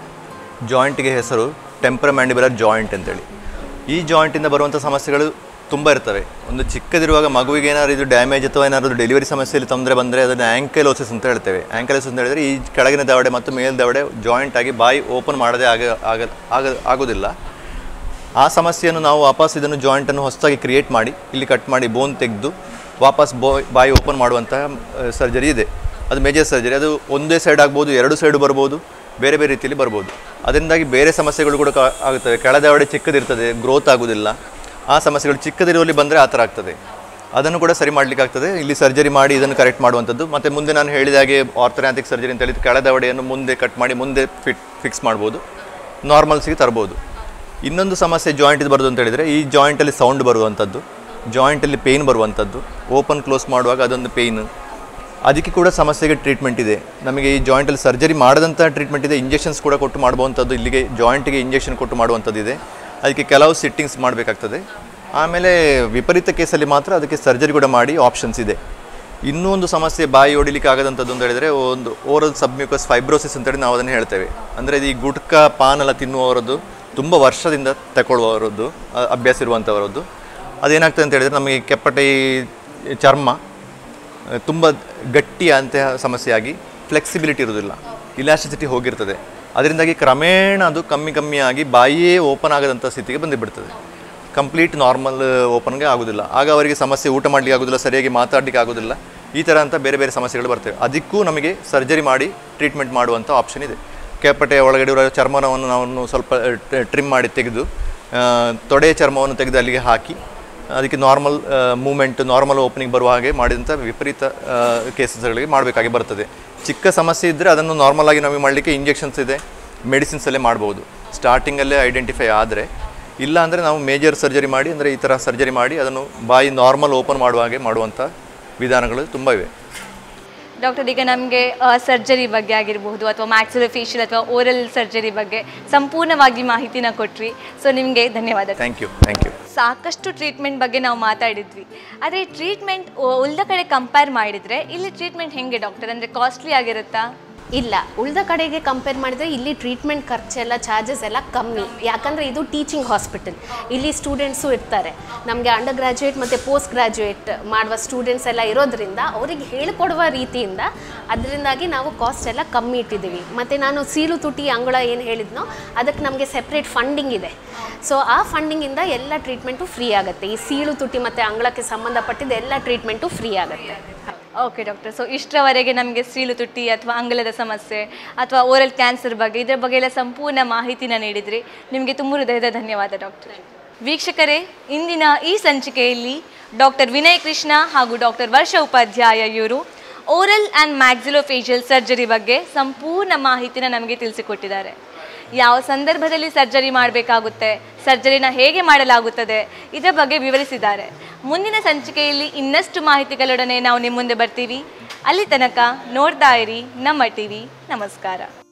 ಜಾಯಿಂಟ್ಗೆ ಹೆಸರು ಟೆಂಪರಮ್ಯಾಂಡಿಬುಲರ್ ಜಾಯಿಂಟ್ ಅಂತೇಳಿ ಈ ಜಾಯಿಂಟಿಂದ ಬರುವಂಥ ಸಮಸ್ಯೆಗಳು ತುಂಬ ಇರ್ತವೆ ಒಂದು ಚಿಕ್ಕದಿರುವಾಗ ಮಗುವಿಗೆ ಏನಾದ್ರು ಇದು ಡ್ಯಾಮೇಜ್ ಅಥವಾ ಏನಾದ್ರು ಡೆಲಿವರಿ ಸಮಸ್ಯೆಯಲ್ಲಿ ತೊಂದರೆ ಬಂದರೆ ಅದನ್ನು ಆ್ಯಂಕೈಲೋಸಿಸ್ ಅಂತ ಹೇಳ್ತೇವೆ ಆ್ಯಂಕೈಲೋಸಿಸ್ ಅಂತ ಹೇಳಿದ್ರೆ ಈ ಕೆಳಗಿನ ದವಡೆ ಮತ್ತು ಮೇಲ್ ದವಡೆ ಜಾಯಿಂಟ್ ಆಗಿ ಬಾಯಿ ಓಪನ್ ಮಾಡದೆ ಆಗ ಆಗ ಆಗ ಆಗೋದಿಲ್ಲ ಆ ಸಮಸ್ಯೆಯನ್ನು ನಾವು ವಾಪಸ್ ಇದನ್ನು ಜಾಯಿಂಟನ್ನು ಹೊಸದಾಗಿ ಕ್ರಿಯೇಟ್ ಮಾಡಿ ಇಲ್ಲಿ ಕಟ್ ಮಾಡಿ ಬೋನ್ ತೆಗೆದು ವಾಪಸ್ ಬೋ ಬಾಯಿ ಓಪನ್ ಮಾಡುವಂತಹ ಸರ್ಜರಿ ಇದೆ ಅದು ಮೇಜರ್ ಸರ್ಜರಿ ಅದು ಒಂದೇ ಸೈಡ್ ಆಗ್ಬೋದು ಎರಡು ಸೈಡು ಬರ್ಬೋದು ಬೇರೆ ಬೇರೆ ರೀತಿಯಲ್ಲಿ ಬರ್ಬೋದು ಅದರಿಂದಾಗಿ ಬೇರೆ ಸಮಸ್ಯೆಗಳು ಕೂಡ ಕಾ- ಆಗುತ್ತವೆ ಕೆಳದವಡೆ ಚಿಕ್ಕದಿರ್ತದೆ ಗ್ರೋತ್ ಆಗೋದಿಲ್ಲ ಆ ಸಮಸ್ಯೆಗಳು ಚಿಕ್ಕದಿರುವಲ್ಲಿ ಬಂದರೆ ಆ ಥರ ಆಗ್ತದೆ ಅದನ್ನು ಕೂಡ ಸರಿ ಮಾಡಲಿಕ್ಕೆ ಆಗ್ತದೆ ಇಲ್ಲಿ ಸರ್ಜರಿ ಮಾಡಿ ಇದನ್ನು ಕರೆಕ್ಟ್ ಮಾಡುವಂಥದ್ದು ಮತ್ತು ಮುಂದೆ ನಾನು ಹೇಳಿದ ಹಾಗೆ ಆರ್ಥೋನಾಟಿಕ್ ಸರ್ಜರಿ ಅಂತ ಹೇಳಿದ್ದು ಕೆಳದವಡೆಯನ್ನು ಮುಂದೆ ಕಟ್ ಮಾಡಿ ಮುಂದೆ ಫಿಟ್ ಫಿಕ್ಸ್ ಮಾಡ್ಬೋದು ನಾರ್ಮಲ್ಸಿಗೆ ತರ್ಬೋದು ಇನ್ನೊಂದು ಸಮಸ್ಯೆ ಜಾಯಿಂಟ್ ಬರೋದು ಅಂತ ಹೇಳಿದರೆ ಈ ಜಾಯಿಂಟಲ್ಲಿ ಸೌಂಡ್ ಬರುವಂಥದ್ದು ಜಾಯಿಂಟಲ್ಲಿ ಪೇಯ್ನ್ ಬರುವಂಥದ್ದು ಓಪನ್ ಕ್ಲೋಸ್ ಮಾಡುವಾಗ ಅದೊಂದು ಪೇಯ್ನ್ ಅದಕ್ಕೆ ಕೂಡ ಸಮಸ್ಯೆಗೆ ಟ್ರೀಟ್ಮೆಂಟ್ ಇದೆ ನಮಗೆ ಈ ಜಾಯಿಂಟಲ್ಲಿ ಸರ್ಜರಿ ಮಾಡದಂಥ ಟ್ರೀಟ್ಮೆಂಟ್ ಇದೆ ಇಂಜೆಕ್ಷನ್ಸ್ ಕೂಡ ಕೊಟ್ಟು ಮಾಡುವಂಥದ್ದು ಇಲ್ಲಿಗೆ ಜಾಯಿಂಟಿಗೆ ಇಂಜೆಕ್ಷನ್ ಕೊಟ್ಟು ಮಾಡುವಂಥದ್ದು ಇದೆ ಅದಕ್ಕೆ ಕೆಲವು ಸಿಟ್ಟಿಂಗ್ಸ್ ಮಾಡಬೇಕಾಗ್ತದೆ ಆಮೇಲೆ ವಿಪರೀತ ಕೇಸಲ್ಲಿ ಮಾತ್ರ ಅದಕ್ಕೆ ಸರ್ಜರಿ ಕೂಡ ಮಾಡಿ ಆಪ್ಷನ್ಸ್ ಇದೆ ಇನ್ನೂ ಒಂದು ಸಮಸ್ಯೆ ಬಾಯಿ ಹೊಡಿಲಿಕ್ಕೆ ಆಗದಂಥದ್ದು ಅಂತ ಹೇಳಿದರೆ ಒಂದು ಓರಲ್ ಸಬ್ಮ್ಯೂಕಸ್ ಫೈಬ್ರೋಸಿಸ್ ಅಂತೇಳಿ ನಾವು ಅದನ್ನು ಹೇಳ್ತೇವೆ ಅಂದರೆ ಈ ಗುಟ್ಕಾ ಪಾನ್ ಎಲ್ಲ ತಿನ್ನುವವರದ್ದು ತುಂಬ ವರ್ಷದಿಂದ ತಗೊಳ್ಳುವವರದ್ದು ಅ- ಅಭ್ಯಾಸ ಇರುವಂಥವರದ್ದು ಅದೇನಾಗ್ತದೆ ಅಂತ ಹೇಳಿದರೆ ನಮಗೆ ಕೆಪ್ಪಟೆ ಈ ಚರ್ಮ ತುಂಬ ಗಟ್ಟಿ ಅಂತಹ ಸಮಸ್ಯೆಯಾಗಿ ಫ್ಲೆಕ್ಸಿಬಿಲಿಟಿ ಇರೋದಿಲ್ಲ ಇಲಾಸ್ಟಿಸಿಟಿ ಹೋಗಿರ್ತದೆ ಅದರಿಂದಾಗಿ ಕ್ರಮೇಣ ಅದು ಕಮ್ಮಿ ಕಮ್ಮಿಯಾಗಿ ಬಾಯಿಯೇ ಓಪನ್ ಆಗದಂಥ ಸ್ಥಿತಿಗೆ ಬಂದುಬಿಡ್ತದೆ ಕಂಪ್ಲೀಟ್ ನಾರ್ಮಲ್ ಓಪನ್ಗೆ ಆಗೋದಿಲ್ಲ ಆಗ ಅವರಿಗೆ ಸಮಸ್ಯೆ ಊಟ ಮಾಡಲಿಕ್ಕೆ ಆಗೋದಿಲ್ಲ ಸರಿಯಾಗಿ ಮಾತಾಡಲಿಕ್ಕೆ ಆಗೋದಿಲ್ಲ ಈ ಥರ ಅಂತ ಬೇರೆ ಬೇರೆ ಸಮಸ್ಯೆಗಳು ಬರ್ತವೆ ಅದಕ್ಕೂ ನಮಗೆ ಸರ್ಜರಿ ಮಾಡಿ ಟ್ರೀಟ್ಮೆಂಟ್ ಮಾಡುವಂಥ ಆಪ್ಷನ್ ಇದೆ ಕೆಪ್ಪಟೆಯ ಒಳಗಡೆ ಇರುವ ಚರ್ಮವನ್ನು ನಾವು ಸ್ವಲ್ಪ ಟ್ರಿಮ್ ಮಾಡಿ ತೆಗೆದು ಆ, ತೊಡೆಯ ಚರ್ಮವನ್ನು ತೆಗೆದು ಅಲ್ಲಿಗೆ ಹಾಕಿ ಅದಕ್ಕೆ ನಾರ್ಮಲ್ ಮೂಮೆಂಟ್ ನಾರ್ಮಲ್ ಓಪನಿಂಗ್ ಬರುವ ಹಾಗೆ ಮಾಡಿದಂಥ ವಿಪರೀತ ಕೇಸಸ್ಗಳಿಗೆ ಮಾಡಬೇಕಾಗಿ ಬರ್ತದೆ ಚಿಕ್ಕ ಸಮಸ್ಯೆ ಇದ್ದರೆ ಅದನ್ನು ನಾರ್ಮಲ್ ಆಗಿ ನಮಗೆ ಮಾಡಲಿಕ್ಕೆ ಇಂಜೆಕ್ಷನ್ಸ್ ಇದೆ ಮೆಡಿಸಿನ್ಸಲ್ಲೇ ಮಾಡ್ಬೋದು ಸ್ಟಾರ್ಟಿಂಗಲ್ಲೇ ಐಡೆಂಟಿಫೈ ಆದರೆ ಇಲ್ಲ ಅಂದರೆ ನಾವು ಮೇಜರ್ ಸರ್ಜರಿ ಮಾಡಿ ಅಂದರೆ ಈ ಥರ ಸರ್ಜರಿ ಮಾಡಿ ಅದನ್ನು ಬಾಯಿ ನಾರ್ಮಲ್ ಓಪನ್ ಮಾಡುವ ಹಾಗೆ ಮಾಡುವಂಥ ವಿಧಾನಗಳು ತುಂಬ ಇವೆ ಡಾಕ್ಟರ್ ಈಗ ನಮಗೆ ಸರ್ಜರಿ ಬಗ್ಗೆ ಆಗಿರಬಹುದು ಅಥವಾ ಮ್ಯಾಕ್ಸಿಲೋಫೇಶಿಯಲ್ ಅಥವಾ ಓರಲ್ ಸರ್ಜರಿ ಬಗ್ಗೆ ಸಂಪೂರ್ಣವಾಗಿ ಮಾಹಿತಿನ ಕೊಟ್ರಿ ಸೊ ನಿಮಗೆ ಧನ್ಯವಾದ ಥ್ಯಾಂಕ್ ಯು ಥ್ಯಾಂಕ್ ಯು ಸಾಕಷ್ಟು ಟ್ರೀಟ್ಮೆಂಟ್ ಬಗ್ಗೆ ನಾವು ಮಾತಾಡಿದ್ವಿ ಆದರೆ ಟ್ರೀಟ್ಮೆಂಟ್ ಉಳಿದ ಕಡೆ ಕಂಪೇರ್ ಮಾಡಿದರೆ ಇಲ್ಲಿ ಟ್ರೀಟ್ಮೆಂಟ್ ಹೆಂಗೆ ಡಾಕ್ಟರ್ ಅಂದರೆ ಕಾಸ್ಟ್ಲಿ ಆಗಿರುತ್ತಾ ಇಲ್ಲ ಉಳಿದ ಕಡೆಗೆ ಕಂಪೇರ್ ಮಾಡಿದ್ರೆ ಇಲ್ಲಿ ಟ್ರೀಟ್ಮೆಂಟ್ ಖರ್ಚೆಲ್ಲ ಚಾರ್ಜಸ್ ಎಲ್ಲ ಕಮ್ಮಿ ಯಾಕಂದರೆ ಇದು ಟೀಚಿಂಗ್ ಹಾಸ್ಪಿಟಲ್ ಇಲ್ಲಿ ಸ್ಟೂಡೆಂಟ್ಸು ಇರ್ತಾರೆ ನಮಗೆ ಅಂಡರ್ ಗ್ರ್ಯಾಜುಯೇಟ್ ಮತ್ತು ಪೋಸ್ಟ್ ಗ್ರ್ಯಾಜುಯೇಟ್ ಮಾಡುವ ಸ್ಟೂಡೆಂಟ್ಸ್ ಎಲ್ಲ ಇರೋದ್ರಿಂದ ಅವರಿಗೆ ಹೇಳಿಕೊಡುವ ರೀತಿಯಿಂದ ಅದರಿಂದಾಗಿ ನಾವು ಕಾಸ್ಟ್ ಎಲ್ಲ ಕಮ್ಮಿ ಇಟ್ಟಿದ್ದೀವಿ ಮತ್ತು ನಾನು ಸೀಳು ತುಟಿ ಅಂಗಳ ಏನು ಹೇಳಿದ್ನೋ ಅದಕ್ಕೆ ನಮಗೆ ಸೆಪ್ರೇಟ್ ಫಂಡಿಂಗ್ ಇದೆ ಸೊ ಆ ಫಂಡಿಂಗಿಂದ ಎಲ್ಲ ಟ್ರೀಟ್ಮೆಂಟು ಫ್ರೀ ಆಗುತ್ತೆ ಈ ಸೀಳು ತುಟಿ ಮತ್ತು ಅಂಗಳಕ್ಕೆ ಸಂಬಂಧಪಟ್ಟಿದ್ದ ಎಲ್ಲ ಟ್ರೀಟ್ಮೆಂಟು ಫ್ರೀ ಆಗುತ್ತೆ ಓಕೆ ಡಾಕ್ಟರ್ ಸೊ ಇಷ್ಟರವರೆಗೆ ನಮಗೆ ಸೀಳು ತುಟಿ ಅಥವಾ ಅಂಗಲದ ಸಮಸ್ಯೆ ಅಥವಾ ಓರಲ್ ಕ್ಯಾನ್ಸರ್ ಬಗ್ಗೆ ಇದರ ಬಗ್ಗೆ ಎಲ್ಲ ಸಂಪೂರ್ಣ ಮಾಹಿತಿನ ನೀಡಿದ್ರಿ ನಿಮಗೆ ತುಂಬ ಹೃದಯದ ಧನ್ಯವಾದ ಡಾಕ್ಟರ್ ವೀಕ್ಷಕರೇ ಇಂದಿನ ಈ ಸಂಚಿಕೆಯಲ್ಲಿ ಡಾಕ್ಟರ್ ವಿನಯ್ ಕೃಷ್ಣ ಹಾಗೂ ಡಾಕ್ಟರ್ ವರ್ಷ ಉಪಾಧ್ಯಾಯ ಇವರು ಓರಲ್ ಆ್ಯಂಡ್ ಮ್ಯಾಕ್ಸಿಲೋಫೇಶಿಯಲ್ ಸರ್ಜರಿ ಬಗ್ಗೆ ಸಂಪೂರ್ಣ ಮಾಹಿತಿನ ನಮಗೆ ತಿಳಿಸಿಕೊಟ್ಟಿದ್ದಾರೆ ಯಾವ ಸಂದರ್ಭದಲ್ಲಿ ಸರ್ಜರಿ ಮಾಡಬೇಕಾಗುತ್ತೆ ಸರ್ಜರಿನ ಹೇಗೆ ಮಾಡಲಾಗುತ್ತದೆ ಇದರ ಬಗ್ಗೆ ವಿವರಿಸಿದ್ದಾರೆ ಮುಂದಿನ ಸಂಚಿಕೆಯಲ್ಲಿ ಇನ್ನಷ್ಟು ಮಾಹಿತಿಗಳೊಡನೆ ನಾವು ನಿಮ್ಮ ಮುಂದೆ ಬರ್ತೀವಿ ಅಲ್ಲಿ ತನಕ ನೋಡ್ತಾ ಇರಿ ನಮ್ಮ ಟಿವಿ ನಮಸ್ಕಾರ